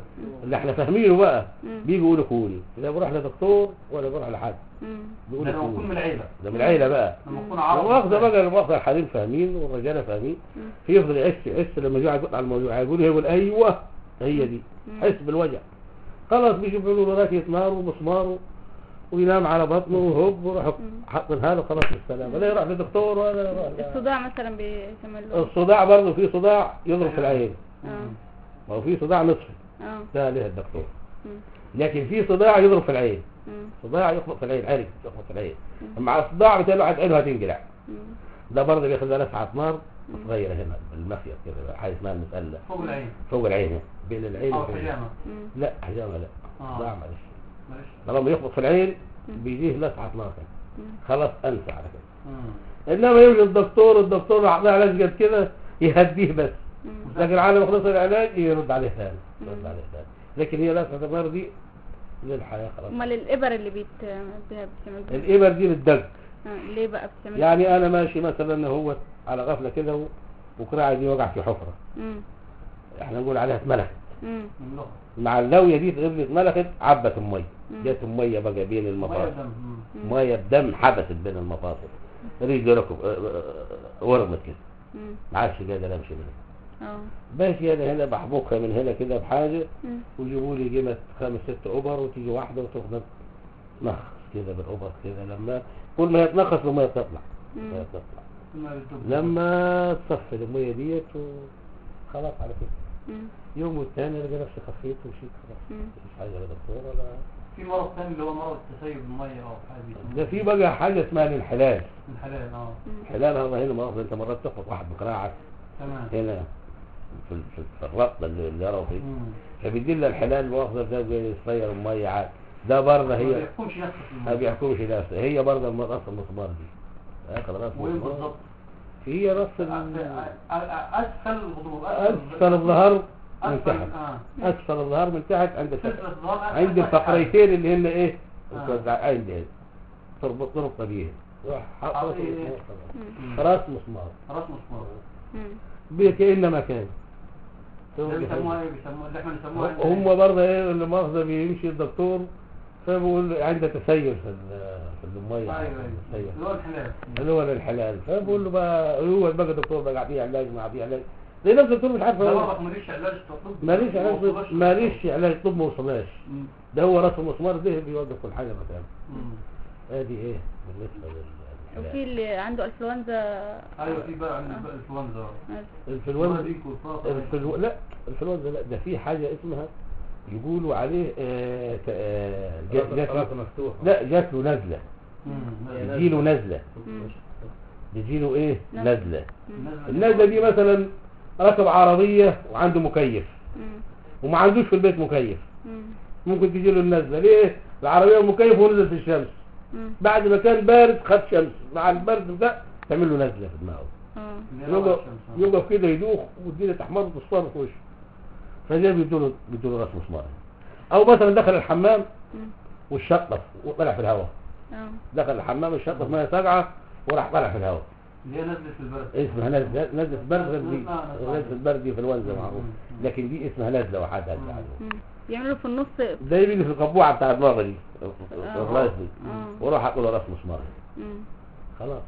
اللي احنا فاهمينه بقى مم. بيجي يقولوا كوني لا بروح لدكتور ولا بروح لحد مم. بيقول ده لما كوني. يكون من العيلة ده من العيله بقى لما يكون عرب المؤاخذة بقى المؤاخذة الحريم فاهمين والرجالة فاهمين مم. يفضل يحس يحس لما يجي يقول على الموضوع يقول يقول ايوه هي دي مم. حس بالوجع خلاص بيشوف له راكية نار ومسمار وينام على بطنه وهوب ويروح مم. حاطنها له خلاص بالسلامة لا يروح لدكتور ولا يروح لا. الصداع مثلا بيسمى له الصداع برضه في صداع يضرب في العين اه ما هو في صداع نصفي اه ده ليه الدكتور مم. لكن في صداع يضرب في العين مم. صداع يخبط في العين عرق يخبط في العين مم. مع الصداع بتاعه واحد عينه هتنجلع مم. ده برضه بياخد لها لسعة نار مم. صغيرة هنا بالمخيط كده حاجة اسمها المسلة فوق العين فوق العين هنا. بين العين أو وفوق العين. حجامة مم. لا حجامة لا آه. لا معلش معلش لما يخبط في العين مم. بيجيه لسعة نار كده. مم. خلاص انسى على كده مم. انما يجي الدكتور الدكتور اعطاه علاج قد كده يهديه بس مم. لكن على ما خلص العلاج يرد عليه ثاني يرد مم. عليه ثاني لكن هي لسعة النار دي للحياة خلاص امال الابر اللي بيت بيها بتعمل بيها؟ الإبر دي للدق آه. ليه بقى بتعمل يعني انا ماشي مثلا هو على غفلة كده و- وكراعي دي وقع في حفرة مم. احنا نقول عليها اتملكت مم. من اللغة مع اللوية دي تغير اتملكت عبت المية مم. جت المية بقى بين مية المفاصل دم مم. مم. مية بدم حبست بين المفاصل رجلي ركب اه، اه، اه، ورمت كده مم. ما عادش قادر امشي منها اه ماشي انا هنا بحبكها من هنا كده بحاجة مم. ويجيبوا لي قيمة خمس ست اوبر وتيجي واحدة وتاخد نخص كده بالاوبر كده لما كل ما يتنخص المية تطلع مم. المية تطلع ثم يدب. لما تصفي المية ديت وخلاص على كده مم. يوم والتاني لقى نفسي خفيت ومشيت خلاص مم. مفيش حاجة لا دكتور ولا في مرض ثاني اللي هو مرض تسيب المية أو حاجة بيسموه. ده في بقى حاجة اسمها الانحلال من حلال اه مم. الانحلال هذا هنا مؤاخذة انت مرات تخبط واحد بكراعك تمام هنا في في في الربطة اللي اللي يروا فيه مم. فبيدل الحلال مؤاخذة ده يصير المية عاد ده برضه ما هي بيحكمش نفسه في ما المية بيحكمش نفسه هي برضه الم- راس المسمار دي اخذ راس وين المسمار بالظبط؟ هي راس أ- ال- أ- أ- أسفل الغضروف اسفل الظهر من أسفل تحت اه اسفل الظهر من تحت عند سفل الفق- الظهر أسفل عند تحت. الفقريتين اللي هن ايه آه. عند هنا تربط تربط بيه روح حط آه، راس إيه. المسمار. مم. راس مسمار راس مسمار مم. بيه كأنه مكان ده بيسموها ايه بيسموها اللي احنا بنسموها هم برضه ايه اللي مؤاخذة بيمشي الدكتور فبقول عنده تسيل في ال- في المية ايوه تسيل. ايوه اللي هو الحلال اللي هو الحلال فبقول له بقى هو بقى دكتور بقى فيه علاج ما فيه علاج ليه نفس الدكتور مش عارف ده هو- برضك ماليش علاج طب ماليش ما علاج وصلش. طب ماليش علاج طب ما وصلناش مم. ده هو راس المسمار ده بيوقف كل حاجه مكانه مم. ادي ايه بالنسبه وفي للعلاج اللي عنده انفلونزا ايوه في بقى عن الانفلونزا الانفلونزا ديك والفاطر. الانفلو... لا الانفلونزا لا ده في حاجه اسمها يقولوا عليه آه... ت- آه... جات جات راسه له مفتوح لا جات له نزله مم. يجيله نزله مم. يجيله ايه نزلة. نزله مم. النزله دي مثلا ركب عربيه وعنده مكيف مم. وما عندوش في البيت مكيف مم. ممكن تجي له النزله ليه العربيه مكيف ونزل في الشمس مم. بعد ما كان بارد خد شمس مع البرد ده تعمل له نزله في دماغه اه اللي هي روعة يقف الشمس. يقف كده يدوخ والدنيا تحمر وتصفر في وشه فده بيدوله بيدوله راس مسمار او مثلا دخل الحمام مم. والشطف وطلع في الهواء اه دخل الحمام الشطف ميه ساقعه وراح طلع في الهواء اللي هي نزلت في البرد اسمها نزله نزله برد غير دي آه، آه. نزله برد دي في الونزه معروف مم. لكن دي اسمها نزله وحدها مم. مم. يعملوا في النص ده بيجي في القبوعه بتاع دماغه دي آه. الراس دي آه. وراح اقول له راس مسمار مم. خلاص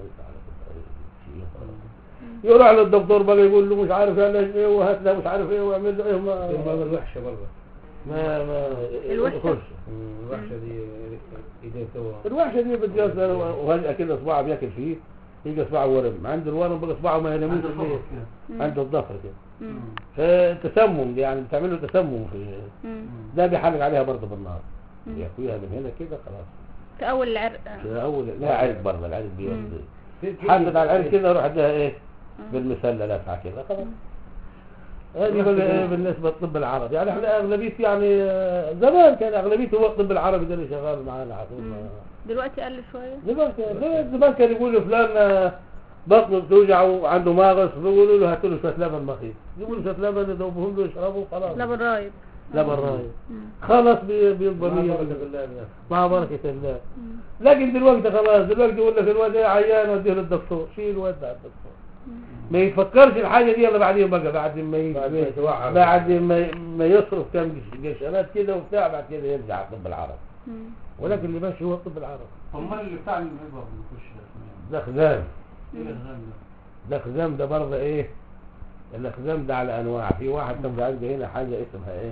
يروح للدكتور بقى يقول له مش عارف يعمل ايه وهات له مش عارف ايه ويعمل له ايه ما المرض الوحشة برضه ما ما الوحشة؟ يخش. الوحشة دي ايديه سوا الوحشه دي بتجاز وهجأة كده اصبعه بياكل فيه يجي اصبعه ورم عند الورم بقى اصبعه ما يناموش عند الفقر الليل كده مم. عند الظهر كده مم. فتسمم دي يعني بتعمل له تسمم في مم. ده بيحرق عليها برضه بالنار مم. بياكويها من هنا كده خلاص في اول العرق في اول لا عرق برضه العرق مم. بيودي في- في- حدد على العرق كده يروح اديها ايه آه. بالمسله لافعه كده خلاص هذه بقى إيه بالنسبه للطب العربي يعني احنا اغلبيه يعني آه، زمان كان اغلبيته هو الطب العربي ده اللي شغال معانا على طول مم. دلوقتي قل شوية دلوقتي زمان كان يقولوا فلان آه، بطنه بتوجعه وعنده ماغص بيقولوا له هاتوا له شويه لبن مخيط يقولوا شويه لبن يذوبهم له يشربوا خلاص لبن رايب لبن رايب مم. خلاص بي- بيكبر مع مية بركة بالله. الله بالله. مع بركه الله مم. لكن دلوقتي خلاص دلوقتي يقول لك الواد إيه عيان وديه للدكتور شيل الواد على الدكتور ما يفكرش الحاجة دي الا بعدين بقى بعد ما ي- بعد ما يتوعى. بعد ما ما يصرف كام جش- جشرات كده وبتاع بعد كده يرجع الطب العربي مم. ولكن اللي ماشي هو الطب العربي امال اللي بتاع الابر بيخش اسمه ده خزام ايه الغام ده ده خزام ده برضه ايه الخزام ده على انواع في واحد كان عنده هنا حاجه اسمها ايه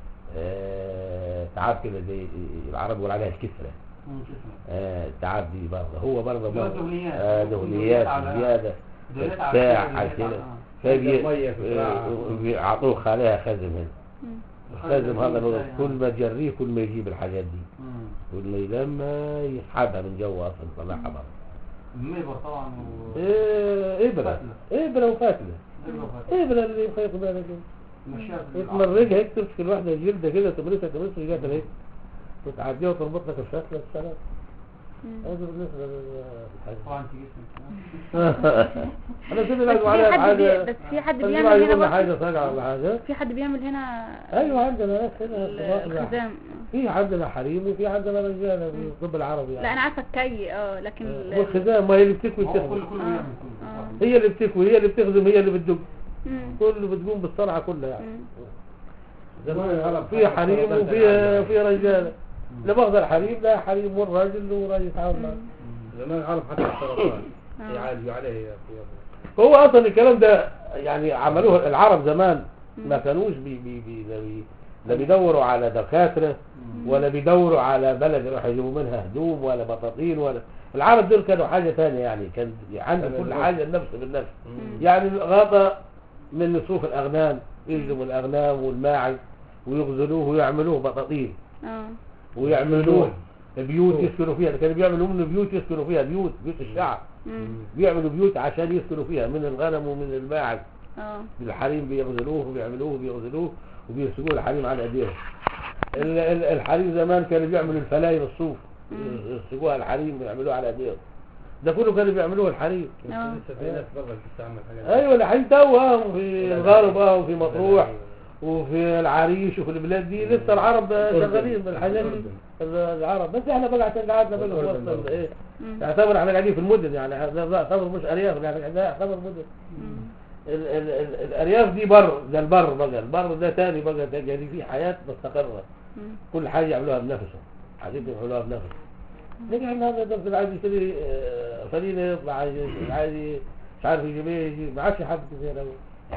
آه تعاب كده زي العرب بيقول عليها الكسره مم، شو اسمه آه التعاب دي برضه هو برضه اللي هو برضه دهنيات. آه دهنيات على- زياده دهنيات على بتاع كده، على دهنيات كده على- فبي مية في الساعة. آه، بيعطوه عليها خزم هنا مم. الخازم هذا اللي هو يعني. كل ما تجريه كل ما يجيب الحاجات دي مم. كل ما يلما يسحبها من جوه اصلا يطلعها بره الميبر طبعا و... إيه، ابره فتلة. ابره وفتله إبرة وفتلة. ابره اللي يخيط بالك كده مشيها في تمرجها هيك تمسك الواحده جلده كده تمرسها تمرسها جات هيك وتعديها وتربط لك الفتله السلام مم. هذا بالنسبه للحاجه طبعا في جسمك انا كده بس لازم في عليها حد بي... حاجه بس في حد لازم بيعمل عليها هنا يقول لي برضه حاجه صاجعه ولا حاجه في حد بيعمل هنا ايوه عندنا ناس هنا ال- الخزام في عندنا حريم وفي عندنا رجاله في الطب العربي لا انا عارفه الكي اه لكن ال- والخزام ما هي اللي بتكوي هو كل بتخدم كله آه. بيعمل آه. كله هي اللي بتكوي هي اللي بتخدم هي اللي بتدق مم. كله بتقوم بالصنعه كلها يعني مم. زمان العرب في حريم حتى وفي الرجال في رجاله لا باخذ الحريم لا حريم والراجل وراجل يتعاون معه مم. زمان العرب حتى السرطان آه. يعالجوا عليه يا أخي. هو اصلا الكلام ده يعني عملوه العرب زمان ما كانوش بي بي بي لا بي- لا بيدوروا على دكاتره ولا بيدوروا على بلد يروحوا يجيبوا منها هدوم ولا بطاطين ولا العرب دول كانوا حاجه ثانيه يعني كان عنده كل حاجه النفس بالنفس يعني الغطاء من صوف الاغنام يجلبوا الاغنام والماعز ويغزلوه ويعملوه بطاطين اه ويعملوه بيوت يسكنوا فيها كانوا بيعملوا منه بيوت يسكنوا فيها بيوت بيوت الشعب مم. بيعملوا بيوت عشان يسكنوا فيها من الغنم ومن الماعز اه الحريم بيغزلوه وبيعملوه وبيغزلوه وبيرسلوه الحريم على ايديهم ال- ال- الحريم زمان كانوا بيعملوا الفلاير الصوف يرسلوها الحريم ويعملوها على ايديهم ده كله كانوا بيعملوه الحريم اه لسه في ناس برضه بتستعمل حاجات ايوه الحين توها في الغرب اه وفي مطروح وفي العريش وفي البلاد دي لسه العرب شغالين بالحاجات دي العرب بس احنا بقى عشان قعدنا بقى في والأردن وسط برضه. ايه مم. يعتبر احنا قاعدين في المدن يعني هذا لا يعتبر مش ارياف يعني ده يعتبر مدن مم. ال ال ال الارياف دي بر ده البر بقى البر ده تاني بقى ده يعني في حياه مستقره مم. كل حاجه يعملوها بنفسهم حاجات يعملوها بنفسهم لكن احنا هذا ده اللي عايز يشتري آه، فلينه يطلع عايز عايز مش عارف يجيب ايه يجيب ما عادش حد كده قوي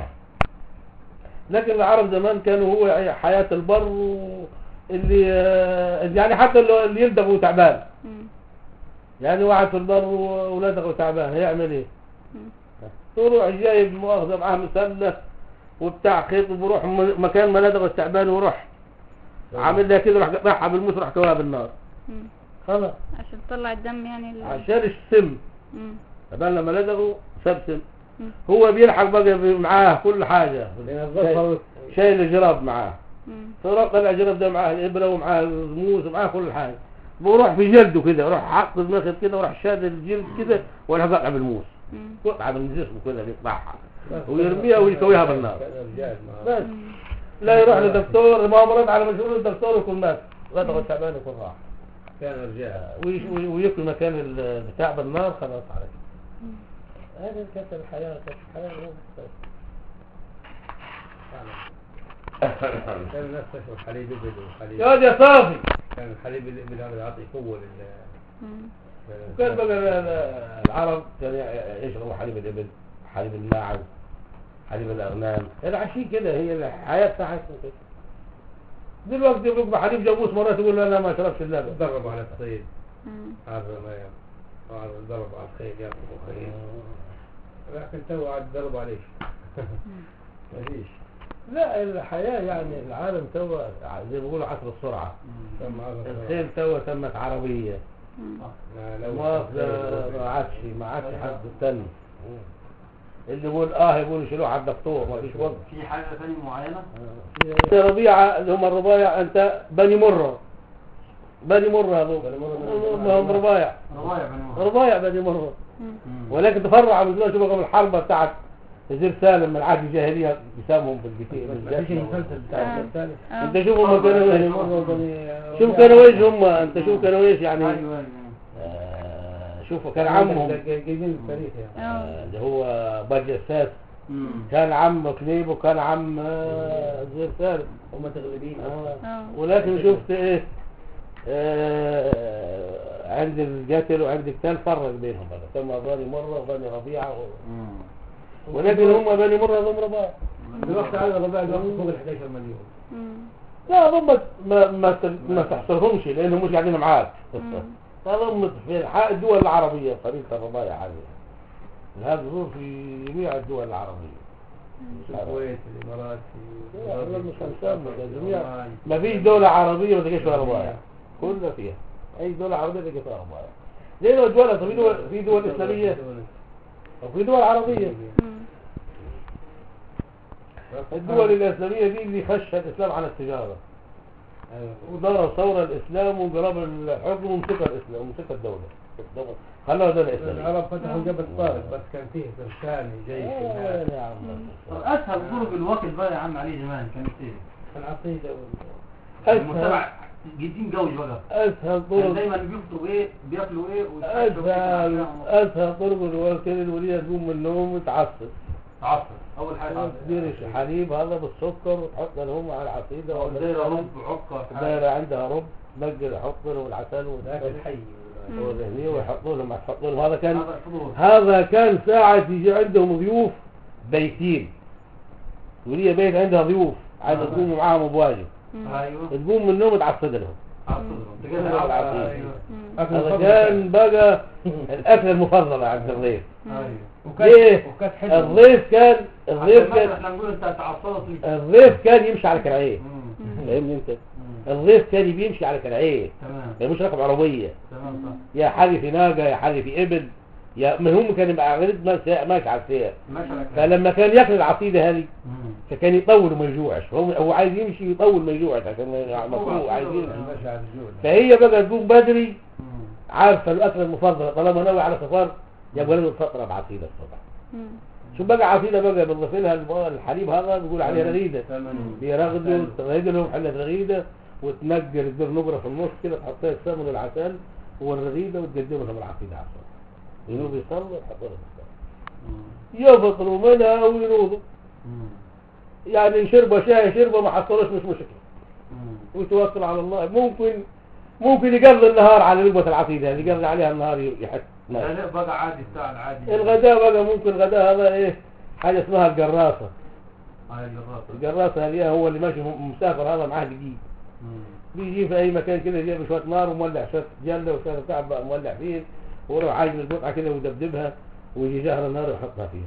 لكن العرب زمان كانوا هو حياه البر و- اللي آه، يعني حتى اللي اللي يلدغ وتعبان مم. يعني واحد في البر وولدغ وتعبان هيعمل ايه؟ مم. يروح جايب مؤاخذة معاه مسلة وبتاع خيط وبروح م- مكان ما لدغ التعبان ويروح عامل لها كده راح قطعها بالموس راح كواها بالنار مم. خلاص عشان تطلع الدم يعني ال... عشان السم مم. التعبان لما لدغه ساب سم مم. هو بيلحق بقى ب- معاه كل حاجة ينظفها شايل الجراب معاه مم. فراح طلع الجراب ده معاه الإبرة ومعاه الموس ومعاه كل حاجة بروح في جلده كده راح حط المخد كده وراح شاد الجلد كده وراح قطع بالموس مم. قطعة من جسمه كده يقطعها ويرميها ويكويها بالنار رجال ما بس لا يروح لدكتور ما مرض على مشغول الدكتور يكون مات غدغ التعبان يكون راح كان رجال ويش- وي- وياكل مكان البتاع بالنار خلاص على كده هذه كانت الحياة كانت الحياة كان الناس تشرب حليب ابل وحليب يا واد يا صافي كان الحليب الابل هذا يعطي قوه لل مم. وكان بقى ال- ال- العرب كانوا ي- يشربوا حليب الإبل حليب الماعز حليب الأغنام العشي كده هي الحياة بتاعتهم كده دلوقتي يبقى حليب جاموس مرات يقول له انا ما شربتش اللبن تدربوا على الصيد مم. هذا ما طبعا ضربوا على الخيل ياكلوا خيل لكن تو عاد ضربوا عليه مفيش لا الحياة يعني العالم توا زي ما بيقولوا عصر السرعة تم هذا الخيل توا تمت عربية مم. ما لو ما ما عادش ما عادش حد تاني اللي يقول اه يقول يشيلوه على الدكتور ما فيش وقت في حاجة ثانية معينة يا ربيعة اللي هم الربايع انت بني مرة بني مرة هذول بني مرة. ما هم ربايع رواية بني مرة ربايع بني مرة مم. ولكن تفرع من دلوقتي بقى من الحرب بتاعت زير سالم من العهد الجاهلية بيسامهم بالبيتين ما فيش المسلسل بتاع آه. الثالث آه. انت شوف هم كانوا بني ايش مرة وبني شوف كانوا ايش هم انت شوف كانوا ايش يعني ايوه ايوه آه، شوفوا كان عمهم جايبين التاريخ يعني اه آه، اللي هو باجساس مم. كان عم كليب وكان عم آه، زير سالم هم تغلبين آه. اه ولكن شفت ايه آه عند القتل وعند القتال فرق بينهم بقى ثم بني مرة وبني ربيعة و... مم. ولكن هم بني مرة ضم رباع دلوقتي على الرباع دلوقتي فوق ال 11 مليون مم. لا ضمت ما ما ت- ما تحصرهمش لانهم مش قاعدين معاك مم. فضمت في الح- الدول العربية قبيلة الربايع هذه هذا ظهور في جميع الدول العربية الكويت الامارات لا، والله مش هنسمي ده جميع عمان. ما فيش دولة عربية ما تلقاش فيها ربايع كلها فيها أي دولة عربية تلقى فيها ربايع ليه لو دول في دول في دول إسلامية وفي دول عربية مم. الدول الإسلامية دي اللي خشت الإسلام على التجارة أيوة. ودار ثورة الإسلام وانقلاب الحكم ومسكها الإسلام ومسكها الدولة خلوها دولة إسلامية العرب فتحوا جبل طارق بس كان فيه فرسان جيش آه، الناس. يا عم. طب اسهل طرق الوكل بقى يا عم علي زمان كانت ايه؟ العقيدة وال- أسهل المجتمع جديد جوج بقى أسهل كان طرق دايما بيفطروا ايه بياكلوا ايه ويتعشوا أسهل كده أسهل طرق الوكل الولية تقوم من النوم وتعصر عصر اول حاجه تدير الحليب هذا بالسكر وتحط لهم على العصيدة ولا دايره السمن. رب عكه دايرة عندها رب نقل يحط لهم العسل ذاك والسكر الحي والهنية ويحطوا لهم يحطوا لهم هذا كان هذا الفطور هذا كان ساعة يجي عندهم ضيوف بيتين ولية بيت عندها ضيوف عايزة آه. تقوم معاهم بواجب ايوه تقوم من النوم تعصد لهم عصرهم أيوة. تقدر أيوة. ايوه مم. أكل هذا الفضل كان بقى الأكلة المفضلة عند الضيف ايوه وكانت ليه؟ وكانت حلوة الضيف كان الضيف عشان مثلا كان احنا نقول انت تعصبت الضيف كان يمشي على كرعيه مم. فاهمني انت مم. الضيف كان بيمشي على كرعيه تمام ما مش راكب عربيه تمام صح يا حالي في ناقه يا حالي في ابل يا ما هم كان يبقى غريب ماشي ماشي على السير ماشي على كده فلما كان ياكل العصيده هذه مم. فكان يطول وما يجوعش هو هو عايز يمشي يطول ما يجوعش عشان ما- مفروض عايز يمشي ماشي على الجوع فهي بقى تقوم بدري مم. عارفه الاكله المفضله طالما ناوي على سفر يبقى لازم تفطر بعصيده الصبح مم. شوف بقى عصيده بقى بنضيف لها الب- الحليب هذا بيقول عليها رغيده تمام بيرغدوا تغيد لهم حلة رغيدة وتنجر الدور نجرة في النص كده تحط فيها السمن والعسل والرغيدة وتقدم لهم العقيدة عشان ينوب يصلوا وتحط لهم السمن مم. يفطروا منها وينوضوا مم. يعني إن شربوا شاي شربوا ما حصلوش مش مشكلة مم. ويتوكل على الله ممكن ممكن يقضي النهار على لقمة العقيدة هذه يقضي عليها النهار يحس لا لا بقى عادي بتاع العادي الغداء بقى ممكن الغداء هذا ايه حاجة اسمها الجراسة هاي الجراسة الجراسة هذه هو اللي ماشي مسافر هذا معاه دقيق مم. بيجي في اي مكان كده يجيب شويه نار ومولع شويه جله وشويه بتاع بقى مولع فيه ويروح عايز القطعه كده ويدبدبها ويجي جهر النار ويحطها فيها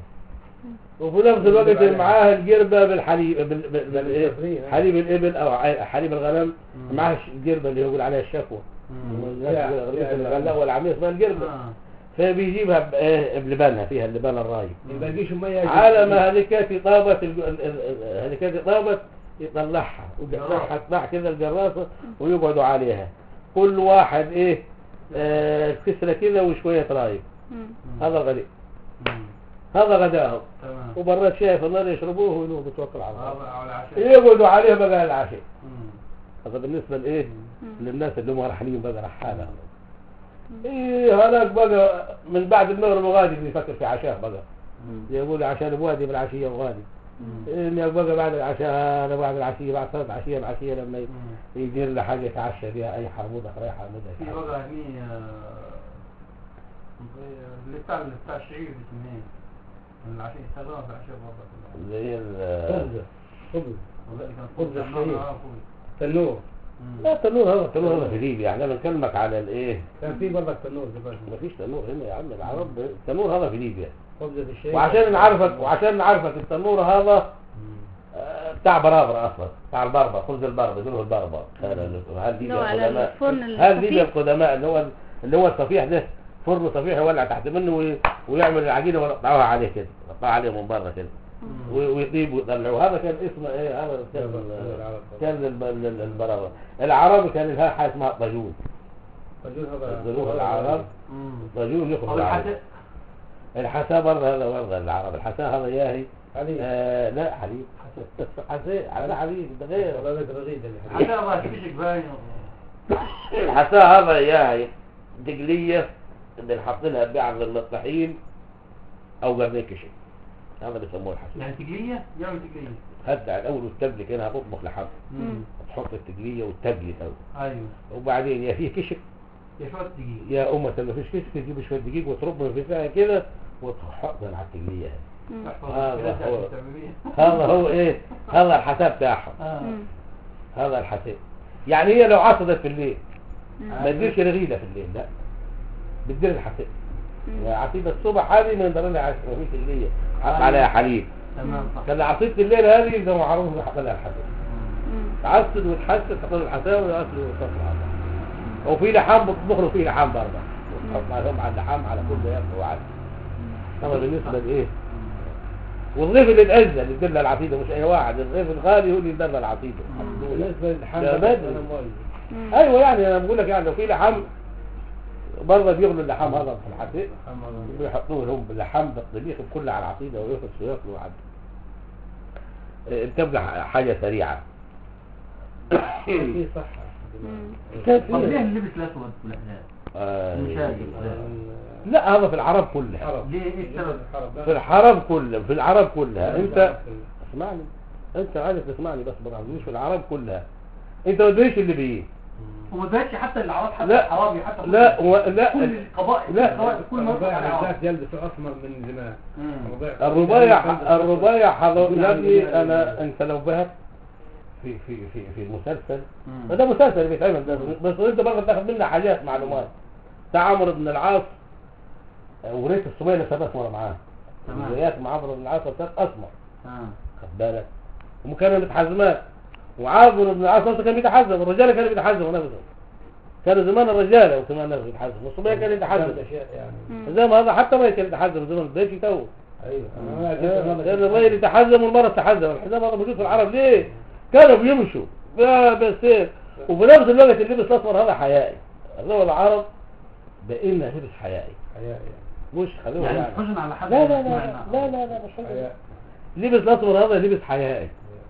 وفي نفس الوقت معاه الجربه بالحليب بال... بال... بال... إيه؟ حليب الابل او ع- حليب الغنم مم. معاه الجربه اللي يقول عليها الشكوى مم. الناس الغريبة الغلاء والعميل اسمها الجربه آه. فبيجيبها بإيه؟ بلبانها فيها اللبان الراي يبقى يجيش مية على ما هذيك طابت الج- ال- ال- ال- هذيك طابت يطلعها ويطلعها تطلع كده الجراسة ويقعدوا عليها كل واحد ايه آه كسرة كده وشوية رايب مم. هذا الغداء مم. هذا غداهم تمام وبرات شاي في النار يشربوه وينوم بتوكل على الله هذا على العشاء يقعدوا عليه بقى العشاء مم. هذا بالنسبة لايه مم. للناس اللي هم رايحين بقى رحالة ايه هذاك بقى من بعد المغرب وغادي بيفكر في عشاء بقى مم. يقول عشان بوادي بالعشية وغادي مم. إني بقى بعد العشاء أنا بعد العشية بعد صلاة العشية العشية لما ي- مم. يدير له حاجة يتعشى بيها أي حرمودة أخرى حرمودة في يتعشى. بقى هني آه، اللي بتاع اللي بتاع الشعير اسمه ايه؟ من العشاء يستخدمها في العشاء برضه اللي هي ال- خبز خبز والله كان خبز خبز الشعير. آه، خبز. تنور مم. لا التنور هذا التنور هذا في ليبيا يعني أنا بنكلمك على الإيه كان في برضك تنور دلوقتي مفيش تنور هنا يا عم العرب التنور هذا في ليبيا خبزة الشاي وعشان نعرفك وعشان نعرفك التنور هذا مم. آه، بتاع برابر أصلا بتاع البربر خبز البربر يقولوا البربر هذا هل اللي هو ليبيا على القدماء الفرن هل ليبيا الخفيف القدماء اللي هو اللي هو الصفيح ده فرن صفيح يولع تحت منه وي- ويعمل العجينه ويقطعوها عليه كده يقطعوها عليه من بره كده مم. وي- ويطيب ويطلعوه هذا كان اسمه ايه هذا كان العرب. كان الب- ال- ال- البرابر العرب كان لها حاجه اسمها طاجون فجور هذا ينزلوها العرب مم. طاجون أو يخرج عليه الحساء الحساء برضه هذا برضه العرب الحساء هذا ياهي علي آه لا حليب حساء على حليب ده غير والله ذاك رغيد اللي حساء ما تمشي باين الحساء هذا ياهي دقلية بنحط لها بيع للمطرحين او جرنيه كشك هذا بيسموه الحسيب يعني تجلية يعمل تجلية هتبدأ الاول والتبلك هنا هتطبخ لحم مم. تحط التجليه والتبلي الاول ايوه وبعدين يا فيه كشك يا شوية تجلية يا أمة ما فيش كشك تجيب شوية دقيق وتربهم في فيها كده وتحطهم على التجلية هذه. مم. تحفظ هذا الكلام هو. عشان تعمليه. هذا هو ايه هذا الحساب بتاعهم آه. مم. هذا الحساب يعني هي لو عصدت في الليل مم. ما تديرش رغيدة في الليل لا بتدير الحساب مم. عصيدة الصبح هذه من ضمن لها رغيف الليل حط عليها حليب تمام صح كان عصيدة الليل هذه زي ما عرفنا حط لها الحساب مم. تعسد وتحسد تحط لها الحساب ويأكل وتصل وفي لحام بتطبخ له فيه لحام برضه وتحط عليهم على اللحام على كل ياكل وعد هذا بالنسبة لايه والضيف اللي اتأذى اللي ادى العصيدة مش اي واحد الضيف الغالي هو اللي ادى العصيدة بالنسبة للحام لا بقى، بدري. أنا موالي. مم. ايوه يعني انا بقول لك يعني لو في لحم برضه بيغلوا اللحام هذا في الحسيق الحام هذا. بيحطوه لهم باللحم بالطبيخ بكل على العصيدة وياكل وياكلوا وعد إيه، بتبقى حاجة سريعة في صحة مم. كان طب ليه فيها اللبس الاسود في الاحلام؟ آه، مشاكل. لا هذا في العرب كلها الحرب ليه؟ إيه السبب؟ في العرب كلها في العرب كلها انت اسمعني انت عايز تسمعني بس ما تعرفنيش في العرب كلها انت ما تدريش اللي بيه وما بقتش حتى الاعراب حتى لا. الحرامي حتى كل- لا و... لا كل القبائل لا. القبائل كل ما يطلق على الربايع العرب يلبسوا اسمر من زمان مم. الربايع الربايع حضر يقول يا عن ابني الرجال- انا انت لو بهت في في في في المسلسل مم. ده مسلسل بيتعمل ده بس انت بقى تاخد منه حاجات معلومات بتاع عمرو بن العاص آه، وريت الصبيه لسه اسمر معاه تمام. الروايات مع عمرو بن العاص كانت اسمر آه. خد بالك وكانوا متحزمات وعمرو بن العاص نفسه كان بيتحزم الرجاله كانوا بيتحزموا نفسهم كانوا زمان الرجاله وكمان نفسه بيتحزم والصبيه كان يتحزم اشياء يعني مم. زي ما هذا حتى ما كان يتحزم زمان ده شيء تو ايوه انا ما كان الرجل يتحزم والمرأة تتحزم الحزام هذا موجود في العرب ليه؟ كانوا بيمشوا يا بس وفي نفس الوقت اللبس الاصفر هذا حيائي الرجل العرب بقينا لبس حيائي حياء يعني مش خلوه يعني يعني حزن على حد لا لا لا سمعنا. لا لا لا مش حزن. حياء لبس الاصفر هذا لبس حيائي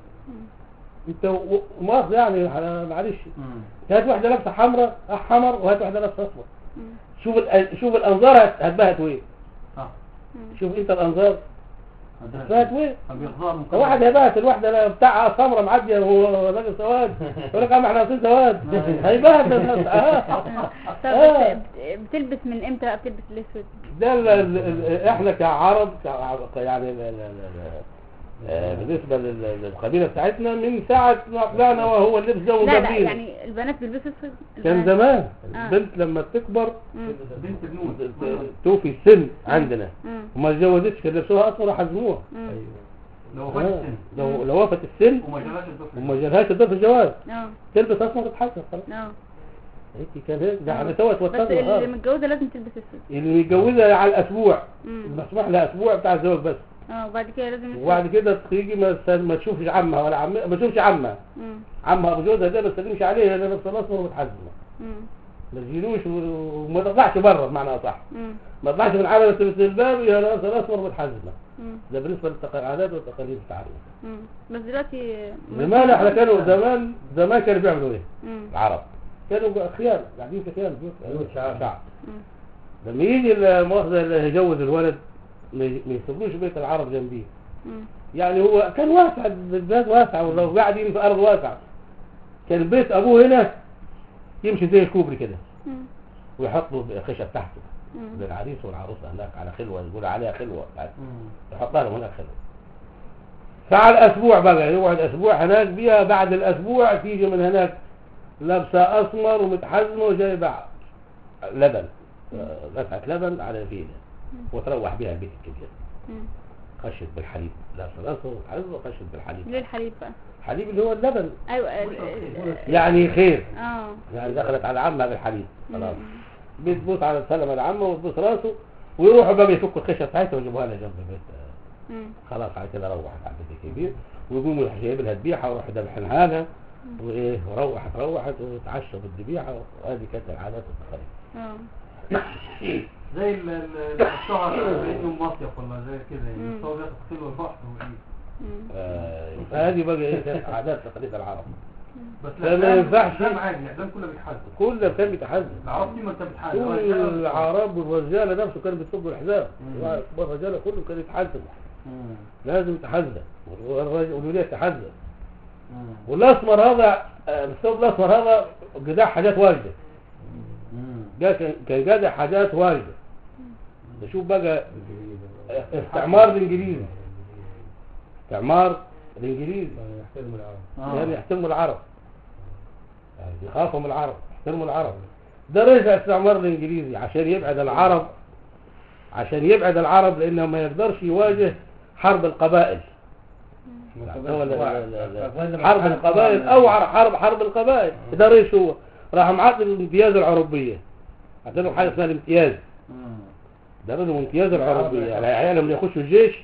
انت و- ومؤاخذة يعني أنا معلش مم. هات واحدة لابسة حمراء حمر وهات واحدة لابسة اصفر مم. شوف ال- شوف الانظار هت- هتبهت وين صح مم. شوف انت الانظار هتبهت وين طب يخضعوا من كل- واحد هيبهت الواحدة لا بتاع سمرة معدية وهو راجل سواد يقول لك يا عم احنا عايزين سواد هيبهت الناس اه طب آه. بت- بتلبس من امتى بقى بتلبس الاسود ده ال- ال- ال- احنا كعرب كع- يعني ال- ال- ال- آه، بالنسبة لل- للقبيلة بتاعتنا من ساعة ما طلعنا وهو اللبس ده لا لا وجنبينا يعني البنات بيلبسوا اسود كان البنات. زمان آه. البنت لما بتكبر مم. بنت بنود ت- توفي السن عندنا مم. وما اتجوزتش كان لبسوها اصفر وحزموها مم. ايوه لو فات آه. السن لو لو وافت السن وما جابش الطفل وما جالهاش الدور في الجواز اه تلبس اصفر وتتحزم خلاص اه هيك كان هيك ده آه. احنا سوا بس توترنا اللي آه. متجوزه لازم تلبس اسود اللي متجوزها على الاسبوع مم. مسموح لها اسبوع بتاع الزواج بس اه وبعد كده لازم يلبس وبعد كده تيجي ما س- ما تشوفش عمها ولا عمها ما تشوفش عمها مم. عمها ابو جوزها ده ما تسلمش عليه لان نفس الاصفر ومتحزمه مم. ما تجيلوش و- وما تطلعش بره بمعنى اصح مم. ما تطلعش من عالم التلفزيون الباب يا ناس الاصفر متحزمه مم. ده بالنسبه للعادات والتقاليد بتاعنا مم. بس دلوقتي زمان احنا كانوا زمان زمان كانوا بيعملوا ايه مم. العرب كانوا خيام قاعدين في خيام بيوت بيوت شعب. شعب مم. لما يجي المؤاخذه اللي هيجوز الولد ما ي- ما يسيبوش بيت العرب جنبيه مم. يعني هو كان واسع البلاد واسع ولو قاعدين في ارض واسعه كان بيت ابوه هنا يمشي زي الكوبري كده مم. ويحطوا خشب تحته مم. للعريس والعروسه هناك على خلوه يقول عليها خلوه مم. يحطها لهم هناك خلوه فعلى الاسبوع بقى يقعد اسبوع هناك بيها بعد الاسبوع تيجي من هناك لابسه اسمر ومتحزمه وجايبه لبن آه، دفعه لبن على فينا وتروح بيها البيت الكبير مم. خشت بالحليب لابسه الاسمر ومتحزمه وخشت بالحليب ليه الحليب بقى الحليب اللي هو اللبن ايوه ال- ال- يعني خير اه يعني دخلت على عمها بالحليب خلاص مم. بتبوس على السلمة العامة وتبوس راسه ويروحوا بقى يفكوا الخشة بتاعتها ويجيبوها لها جنب البيت مم. خلاص على كده روحت على البيت الكبير ويقوموا جايب لها ذبيحة ويروحوا ذابحينها لها وايه وروحت روحت وتعشى بالذبيحة وهذه كانت العادات والتقاليد اه زي ال- ال- الشهر بانه مصيف ولا زي كده يعني مم. بس هو بياخد خلوه البحر وايه مم. آه، فهذه بقى ايه كانت عادات تقاليد العرب بس فما الإعلام- ينفعش- الإعلام عادي الاعلام كله بيتحاسب كل ده كان بيتحزن العرب دي ما انت بتحاسب كل العرب والرجاله نفسه كانوا بيصبوا الحزام مم. والرجاله كله كان يتحزن مم. لازم يتحزن والرجل- والوليه تحزن مم. والاسمر هذا آه، الثوب الاسمر هذا جدع حاجات واجده مم. جا- كان كان جدع حاجات واجده نشوف بقى استعمار الانجليزي استعمار الانجليزي يحترم العرب آه. يعني يحترموا العرب يعني يخافوا من العرب يحترموا العرب ده رجع استعمار الانجليزي عشان يبعد العرب عشان يبعد العرب لانه ما يقدرش يواجه حرب القبائل هو ال- ال- ال- ال- حرب القبائل اوعر حرب حرب القبائل ده رئيس هو راح معطل الامتياز العربيه عندهم حاجه اسمها الامتياز مم. ده لهم امتياز العربيه يعني عيالهم لا يخشوا الجيش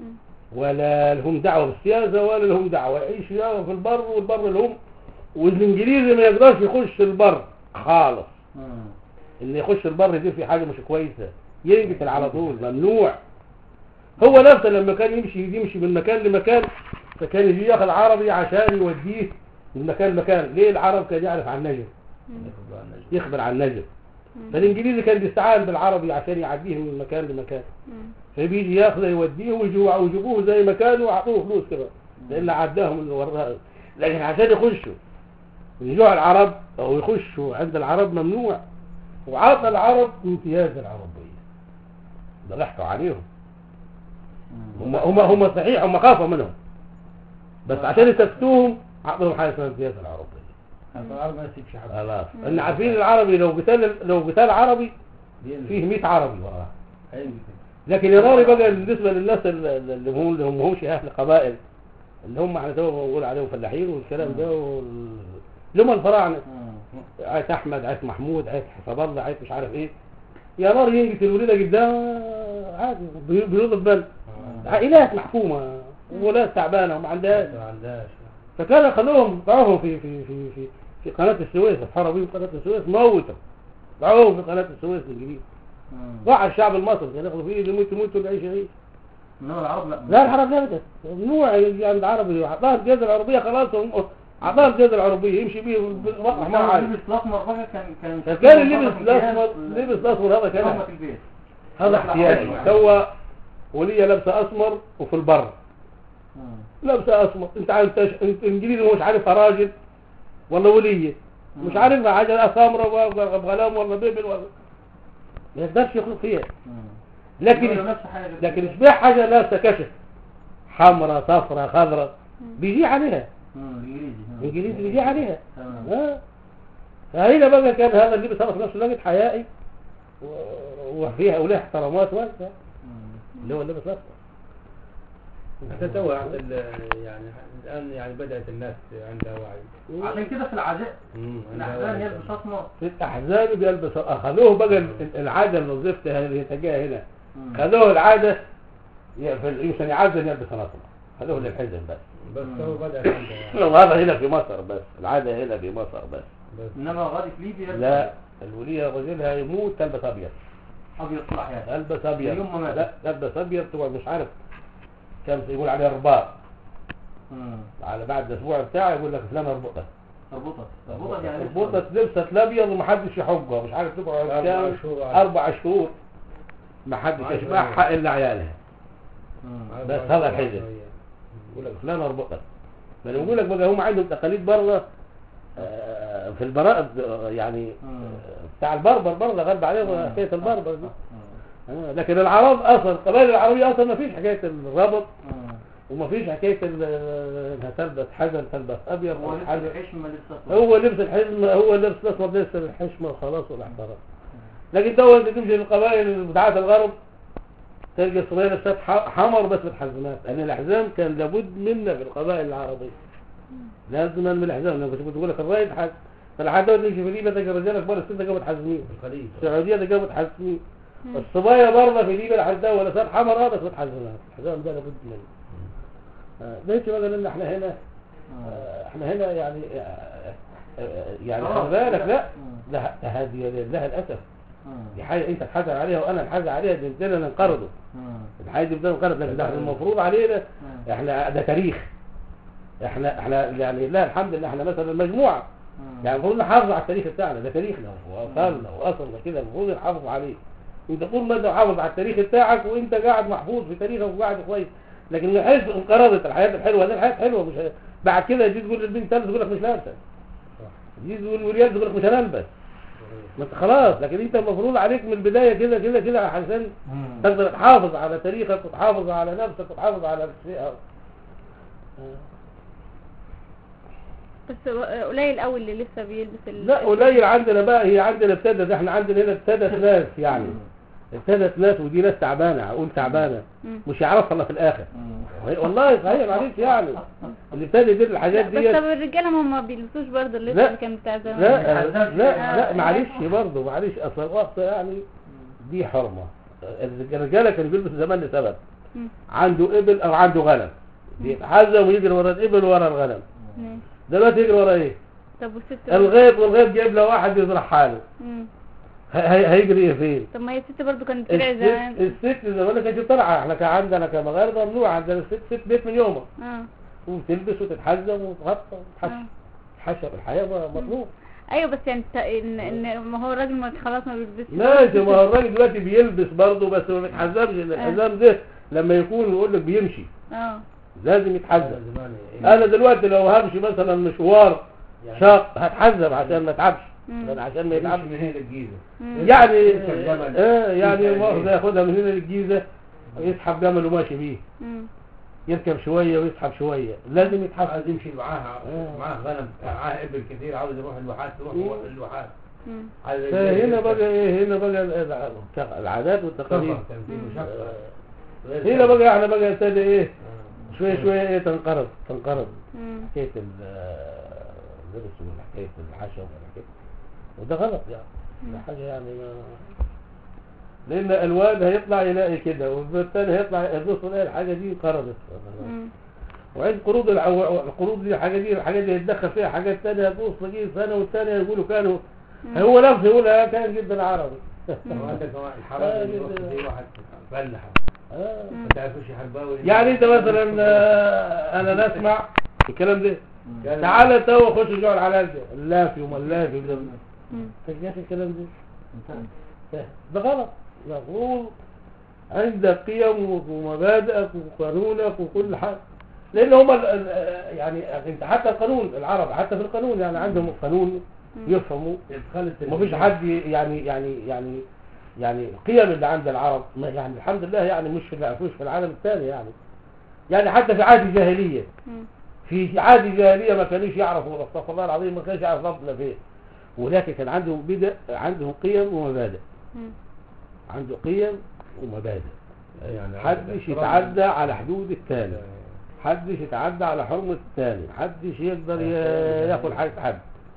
ولا لهم دعوه بالسياسه ولا لهم دعوه يعيشوا يا في البر والبر لهم والانجليزي ما يقدرش يخش البر خالص مم. اللي يخش البر دي في حاجه مش كويسه ينقتل على طول ممنوع هو نفسه لما كان يمشي يمشي من مكان لمكان فكان يجي ياخذ عربي عشان يوديه من مكان لمكان ليه العرب كان يعرف عن النجم يخبر عن النجم فالانجليزي كان بيستعان بالعربي عشان يعديه من مكان لمكان فبيجي ياخذه يوديه ويجوا- ويجيبوه زي ما كانوا ويعطوه فلوس كده لان عداهم اللي وراه لكن عشان يخشوا يجوا العرب او يخشوا عند العرب ممنوع وعطى العرب امتياز العربيه ده ضحكوا عليهم هم هم هم صحيح هم خافوا منهم بس عشان يسكتوهم عطوهم حاجه اسمها امتياز العربيه العرب ما يسيبش حد خلاص ان عارفين العربي لو قتال لو قتال عربي فيه 100 عربي وراه أيوة. لكن يا راري بقى بالنسبه للناس اللي اللي هم اللي هم همش اهل قبائل اللي هم احنا تو بنقول عليهم فلاحين والكلام ده وال... اللي هم الفراعنه مم. عايز احمد عايز محمود عايز حسب الله عايز مش عارف ايه يا نار ينقتل الوليده قدام عادي بي- بيضرب بال عائلات محكومه وولاد تعبانه وما عندهاش ما عندهاش فكان خلوهم ضعوهم في في في في في قناه السويس اتحروا بيهم قناه السويس موتوا ضعوهم في قناه السويس الانجليز مم. ضاع الشعب المصري كان ياخذوا فيه اللي يموت يموت واللي يعيش يعيش انما العرب لا لا العرب لا ابدا ممنوع يجي عند العربي اعطاه الجزء العربيه خلاص هم- اعطاه الجزء العربيه يمشي بيه ويوقع ما عارف اللبس الاسمر بقى كان كان فكان اللبس الاصفر اللبس الاصفر هذا كان كان في البيت هذا احتياجي سوى ولية لابسه اسمر وفي البر مم. لابسه اسمر انت عارف انت انت انجليزي مش عارفها راجل ولا وليه مش عارفها حاجه سمراء ولا غلام ولا بيبل ولا ما يقدرش يخلق فيها مم. لكن يقولوا نفس حاجة لكن اشباه حاجه لابسه كشف حمراء صفراء خضراء بيجي عليها مم. الانجليزي مم. الانجليزي بيجي عليها تمام ها فهنا بقى كان هذا اللبس هذا في نفس الوقت حيائي و- وفيها وله احترامات واسعه مم. اللي هو اللبس الاصفر حتى تو عند ال- يعني الان يعني بدات الناس عندها وعي عشان كده في العزاء مم. الاحزان يلبس اسمر في الاحزاب بيلبس اخذوه بقى ال- العاده اللي وظيفتها اللي تجاها هنا مم. خذوه العاده ي- في ال- يمكن يعزل يلبس الاصفر خذوه للحزن بس بس تو بدات عندها يعني. لو هذا هنا في مصر بس العاده هنا في مصر بس بس انما غادي في ليبيا يلبس لا الولية رجلها يموت تلبس ابيض ابيض في الاحيان تلبس ابيض يوم ما مات. لا تلبس ابيض تبقى مش عارف كم يقول عليها رباط مم. على بعد الاسبوع بتاعه يقول لك فلان اربطت اربطت اربطت يعني لبس اربطت لبست الابيض ومحدش يحجها مش عارف تقعد أربع كام شهور. اربع شهور محدش عشرة يشبعها الا عيالها مم. بس هذا الحزن. يقول لك فلان اربطت فانا بقول لك بقى هم عندهم تقاليد بره آه، في البراء يعني مم. آه، بتاع البربر برضه غلب عليهم مم. حكايه البربر دي مم. آه، لكن العرب اصلا القبائل العربيه اصلا ما فيش حكايه الربط مم. وما فيش حكايه ال- انها تلبس حزن تلبس ابيض هو أو لبس حزن الحشمة لبس اسمر هو لبس الحزمه هو لبس الاسمر لبس الحشمه وخلاص والاحترام لكن تو انت تمشي للقبائل بتاعت الغرب تلقى الصبيان لابسات ح- حمر بس بالحزمات لان الاحزام كان لابد منها في القبائل العربيه لازما من الاحزام لما كنت بتقول لك الرايد حز فلحد دلوقتي تمشي في ليبيا تلقى رجاله كبار السن جابوا حزمين الخليج السعوديه ده جابوا حزمين الصبايا برضه في ليبيا لحد دلوقتي لابسات حمر بس بالحزمات الحزام ده لابد منه آه، ليش بقى لان احنا هنا مم. آه، احنا هنا يعني آه، آه، يعني خلاص. خلي بالك لا مم. لا هذه لله الاسف مم. دي حاجه انت تحزن عليها وانا نحزن عليها دي بدنا ننقرضه مم. الحاجه دي بدنا ننقرض لكن ده احنا المفروض علينا مم. احنا ده تاريخ احنا احنا يعني لا الحمد لله احنا مثلا مجموعه يعني المفروض نحافظ على التاريخ بتاعنا ده تاريخنا واصلنا واصلنا كده المفروض نحافظ عليه انت طول ما انت محافظ على التاريخ بتاعك وانت قاعد محفوظ في تاريخك وقاعد كويس لكن الحياه انقرضت الحياه الحلوه دي الحياه حلوه مش بعد كده تيجي تقول للبنت تلبس تقول لك مش لابسه تيجي تقول للولاد تقول لك مش هنلبس ما انت خلاص لكن انت المفروض عليك من البدايه كده كده كده عشان تقدر تحافظ على تاريخك وتحافظ على نفسك وتحافظ على الشيء بس قليل قوي اللي لسه بيلبس ال... لا قليل عندنا بقى هي عندنا ابتدت احنا عندنا هنا ابتدت ناس يعني ابتدت ناس ودي ناس تعبانه اقول تعبانه مم. مش يعرفها الا في الاخر والله صحيح معلش يعني اللي ابتدت دي الحاجات بس دي طب الرجاله ما ما بيلبسوش برضه اللبس لا. اللي كان بتاع زمان لا لا لا آه. معلش برضه معلش اصل وقت يعني دي حرمه الرجاله كانوا بيلبسوا زمان لسبب مم. عنده ابل او عنده غنم بيتحزم ويجري ورا الابل ورا الغنم مم. دلوقتي يجري ورا ايه طب والست الغيط والغيط جايب له واحد يزرع حاله مم. هي- هي- هيجري ايه فين طب ما هي الست برضه كانت بترعى زمان الست الست زمان كانت طالعه احنا كان عندنا كمغاربه ممنوع عندنا الست ست بيت من يومها اه وتلبس وتتحزم وتغطى اه وتتحشى حشر الحياه ما- مطلوب ايوه بس يعني انت- ان ان ما هو الراجل ما خلاص ما بيلبسش ماشي ما هو الراجل دلوقتي بيلبس برضه بس ما بيتحزمش لان الحزام ده لما يكون يقول لك بيمشي اه لازم يتحزم زمان انا دلوقتي لو همشي مثلا مشوار شاق هتحزم عشان ما اتعبش مم. لأن عشان ما يتعبش من هنا للجيزه مم. يعني الجمل. اه يعني المؤاخذة ياخدها من هنا للجيزة يسحب جمل وماشي بيه مم. يركب شوية ويسحب شوية لازم يتحسن عايز يمشي معاها آه. معاه غنم معاه ابل كتير عاوز يروح الواحات تروح مم. الواحات مم. عايز فهنا بقى ايه هنا بقى ال- العادات والتقاليد سفر كان في مشقة غير هنا كده. بقى احنا بقى ابتدى ايه آه. شوية شوية ايه تنقرض تنقرض مم. حكاية اللبس وحكاية الحشا وحكاية وده غلط يعني ده حاجة يعني ما لأن الواد هيطلع يلاقي كده والثاني هيطلع يبص يلاقي الحاجة دي انقرضت مم. وعند قروض العو... القروض دي الحاجة دي الحاجة دي يتدخل فيها حاجات تانية تبص تجي سنة والثانية يقولوا كانوا مم. هو نفسه يقول لا كان جدا عربي وعندك كمان آه، الحرام جدا. يروح زي واحد فلح آه. مم. ما تعرفوش حرباوي يعني انت مثلا آه، انا نسمع الكلام ده كان- تعالى تو خش جوع العلاج ده اللافي وما اللافي ده مم. يا اخي الكلام ده ده غلط المفروض عندك قيم ومبادئك وقانونك وكل حاجه لان هم ال- ال- يعني انت حتى القانون العرب حتى في القانون يعني عندهم قانون مم. يفهموا ادخلت ما فيش حد يعني يعني يعني يعني القيم اللي عند العرب ما يعني الحمد لله يعني مش في الع- مش في العالم الثاني يعني يعني حتى في عهد الجاهليه مم. في عهد الجاهليه ما كانوش يعرفوا استغفر الله العظيم ما كانش يعرف ربنا فين ولكن كان عندهم بدء عندهم قيم ومبادئ مم. عنده قيم ومبادئ يعني محدش يتعدى على حدود الثاني محدش يتعدى على حرمة الثاني محدش يقدر ي- ياخد حاجة حد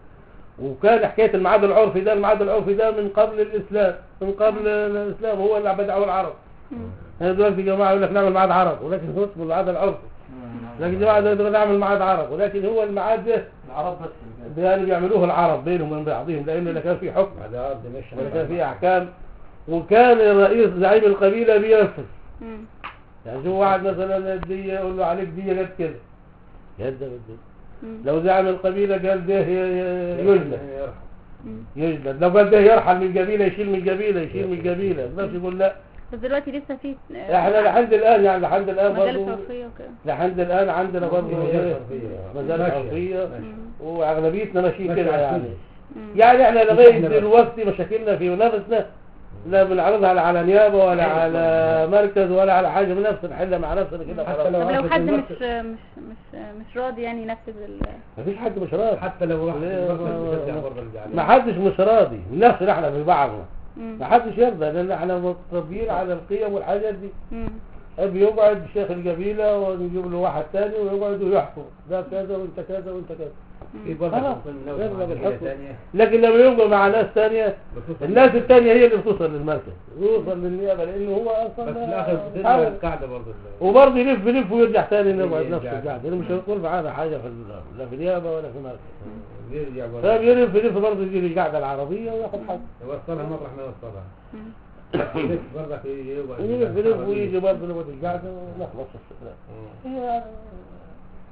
وكان حكاية الميعاد العرفي ده الميعاد العرفي ده من قبل الإسلام من قبل الإسلام هو اللي بدعه العرب مم. هنا دلوقتي يا جماعة يقول لك نعمل ميعاد عرب ولكن هو اسمه الميعاد العرفي لكن يا جماعة ده نعمل ميعاد عرب ولكن هو الميعاد ده العرب بس ده اللي بيعملوه العرب بينهم وبين بعضهم لأنه لا كان في حكم على ارض مش ولا كان في أحكام وكان الرئيس زعيم القبيلة بينفذ مم. يعني شوف واحد مثلا الدية يقول له عليك دية قد كده يد قد كده. مم. لو زعم القبيلة قال ده ي- ي- يجلد مم. يجلد لو قال ده يرحل من القبيلة يشيل من القبيلة يشيل من القبيلة بس يقول لا بس دلوقتي لسه في احنا لحد الآن يعني لحد الآن مجالس برضه عرفية وكده لحد الآن عندنا برضه إيه؟ مجال عرفية وأغلبيتنا ماشيين كده يعني مم. يعني احنا لغاية دلوقتي مشاكلنا في نفسنا لا بنعرضها لا على نيابة ولا على مركز ولا على حاجة بنفسنا نحلها مع نفسنا كده حتى خلاص لو طب لو واحد حد مش المركز- مش مش مش راضي يعني ينفذ ال مفيش حد مش راضي حتى لو واحد ليه؟ المركز ما- بيشجع ما- برضه اللي عليه. ما حدش مش راضي من نفسنا احنا في بعضنا مم. ما حدش يرضى لان احنا متربيين على القيم والحاجات دي مم. بيقعد شيخ القبيله ونجيب له واحد تاني ويقعد ويحكم ده كذا وانت كذا وانت كذا في برضه خلاص. ممكن لو يرضى سمعت حاجة بالحكم. تانية لكن لما يبقى مع ناس تانية بخصوص- الناس التانية هي اللي بتوصل للمركز يوصل للنيابة لانه هو اصلا بس في الاخر بترجع حاول. القاعده برضه اللي- وبرضه يلف يلف ويرجع تاني نقعد يرجع. نفس القعده لانه مش هيقول معانا حاجه في ال- لا في نيابه ولا في مركز بيرجع برضه فبيلف يلف برضه يجي القعده العربيه وياخد حاجه يوصلها مطرح ما يوصلها مم. يلف برضه في- يقعد- ويجي يلف يلف ويجي برضه نقعد القعده ونخلص الشغل مم. هي- مم. يعني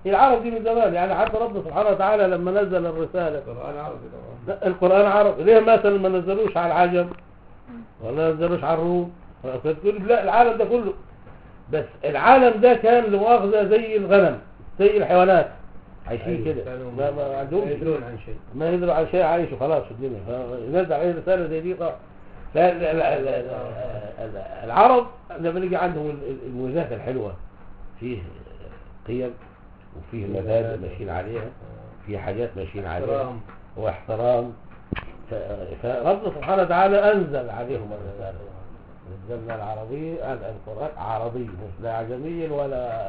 هي العرب دي من زمان يعني حتى ربنا سبحانه وتعالى لما نزل الرسالة القرآن عربي طبعا لا، القرآن عربي ليه مثلا ما نزلوش على العجم ولا نزلوش على الروم فتقول لا العالم ده كله بس العالم ده كان لمؤاخذة زي الغنم زي الحيوانات عايشين أيوة، كده كانوا ما, ما عندهمش لا يدرون عن شيء ما يدروا على شيء عايش وخلاص في الدنيا فنزل عليه رسالة زي دي طبعا لا لا لا لا لا العرب لما نيجي عندهم ال- الميزات الحلوة فيه قيم وفيه مبادئ ماشيين عليها في حاجات ماشيين عليها احترام واحترام ف- فربنا سبحانه وتعالى أنزل عليهم الرسالة نزلنا العربي القرآن عربي مش لا عجمي ولا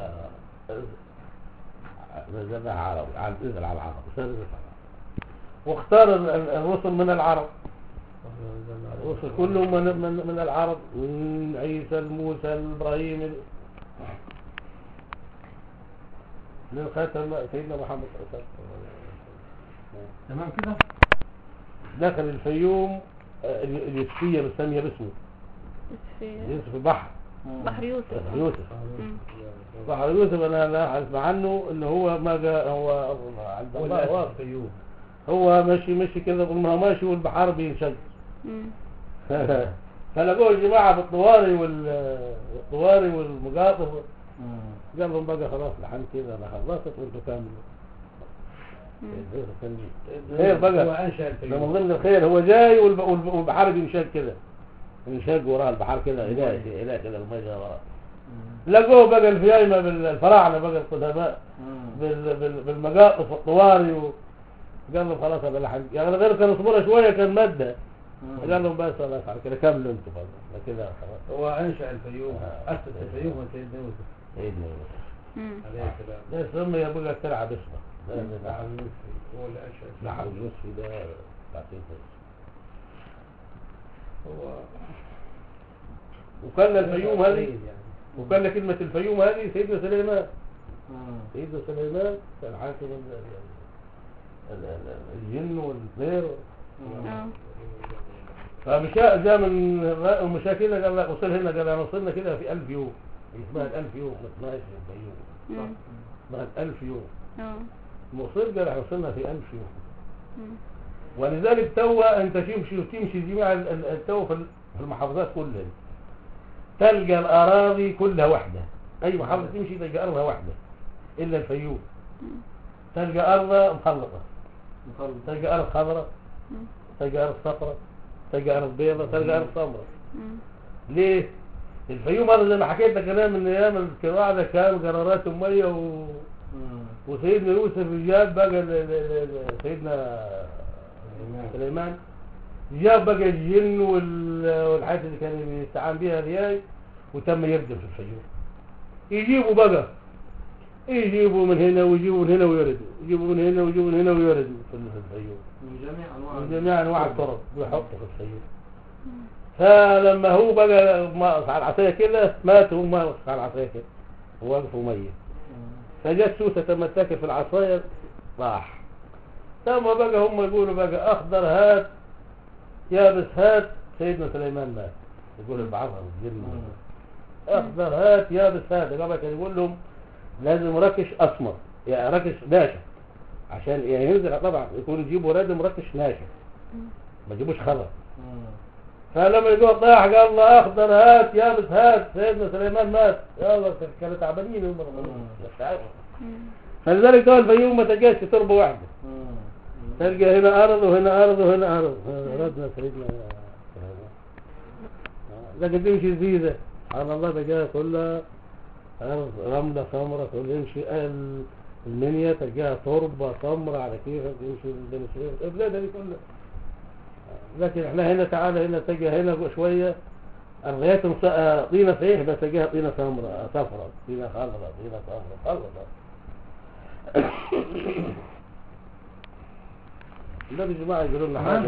نزلناها عربي عن نزل على العرب نزل على العرب واختار ال- ال- الرسل من العرب الرسل كلهم من, من, من العرب من عيسى لموسى لابراهيم للخاتم سيدنا محمد صلى الله عليه وسلم تمام كده دخل الفيوم آه، ال- اليوسفية بالسامية باسمه في يوسف البحر بحر يوسف بحر يوسف مم. بحر يوسف انا لا اسمع عنه ان هو ما جاء هو عند الله والأسد واضح. الفيوم هو ماشي ماشي كده طول ما هو ماشي والبحار بينشق مم. فلقوه الجماعة بالطواري وال- والطواري والمقاطف قال لهم بقى خلاص لحن كده انا خلصت وانتوا كاملوا مم. خير هو بقى أنشأ ده من الفيوم ضمن الخير هو جاي والب- والب- والبحار بينشق كده بينشق وراه البحار كده إله إله كده المية وراه لقوه بقى الفيايمة بالفراعنة بقى القدماء بال- بال- بالمقاطف والطواري و... قال لهم خلاص هذا لحن يعني غير كان اصبروا شوية كان مادة قال لهم بس خلاص على كده كملوا انتوا خلاص كده خلاص هو أنشأ الفيوم آه. أسس الفيوم من سيدنا يوسف سيدنا يوسف مم. عليه السلام ده سمي يبقى تلعب اسمه ده- ده- ده- نعم يوسف هو اللي أنشأ الفيوم. لحم يوسف ده بتاع سيدنا يوسف. هو وكان الفيوم هذه يعني. وكان كلمة الفيوم هذه سيدنا سليمان سيدنا سليمان كان حاكم ال- ال- ال- الجن والطير اه فمشاء جاء من المشاكل قال لا وصل هنا قال انا وصلنا كده في ألف يوم اسمها الألف يوم ما اسمهاش الفيوم مم. اسمها الألف يوم اه المصير قال احنا وصلنا في ألف يوم مم. ولذلك توا انت تمشي وتمشي جميع ال- ال- التوا في ال- في المحافظات كلها تلقى الأراضي كلها واحدة أي محافظة تمشي تلقى أرضها واحدة إلا الفيوم تلقى أرض مخلطة تلقى أرض خضراء مم. تلقى أرض صفراء تلقى أرض بيضاء تلقى أرض سمراء مم. ليه؟ الفيوم هذا زي ما حكيت لك انا من ايام الكراع ده كان قرارات ميه و... وسيدنا يوسف جاب بقى ل... ل... ل... سيدنا سليمان جاب بقى الجن وال... والحاجات اللي كان يستعان بها رياي وتم يردم في الفيوم يجيبوا بقى يجيبوا من هنا ويجيبوا من هنا ويردوا يجيبوا من هنا ويجيبوا من هنا ويردوا في في الفيوم من جميع انواع من جميع انواع الطرق ويحطوا في الفيوم فلما هو بقى ما- على العصايه كده مات هو ما على العصايه كده ووقف ميت فجت سوسه تمسكت في العصايه راح ثم بقى هم يقولوا بقى اخضر هات يابس هات سيدنا سليمان مات يقول البعضها الجن اخضر هات يابس هات قبل كان يقول لهم لازم ركش اسمر يعني ركش ناشف عشان يعني ينزل طبعا يكون يجيبوا رادم ركش ناشف ما يجيبوش خضر فلما يقول طاح قال الله اخضر هات يابس هات سيدنا سليمان مات يلا كانوا تعبانين هم مم. فلذلك قال الفيوم ما تلقاش في تربه واحده تلقى هنا ارض وهنا ارض وهنا ارض ردنا سيدنا سليمان لكن تمشي زيزه سبحان الله تلقاها كلها ارض رمله سمراء كل يمشي ال- المنيا تلقاها تربه سمراء على كيفك تمشي بين سويف البلاد هذه كلها لكن احنا هنا تعالى هنا تلقى هنا شويه الغايات مس- طينه صحيح بس تلقاها طينه سمراء صفراء طينه خضراء طينه سمراء خضراء لا يا جماعه يقولوا لنا حاجه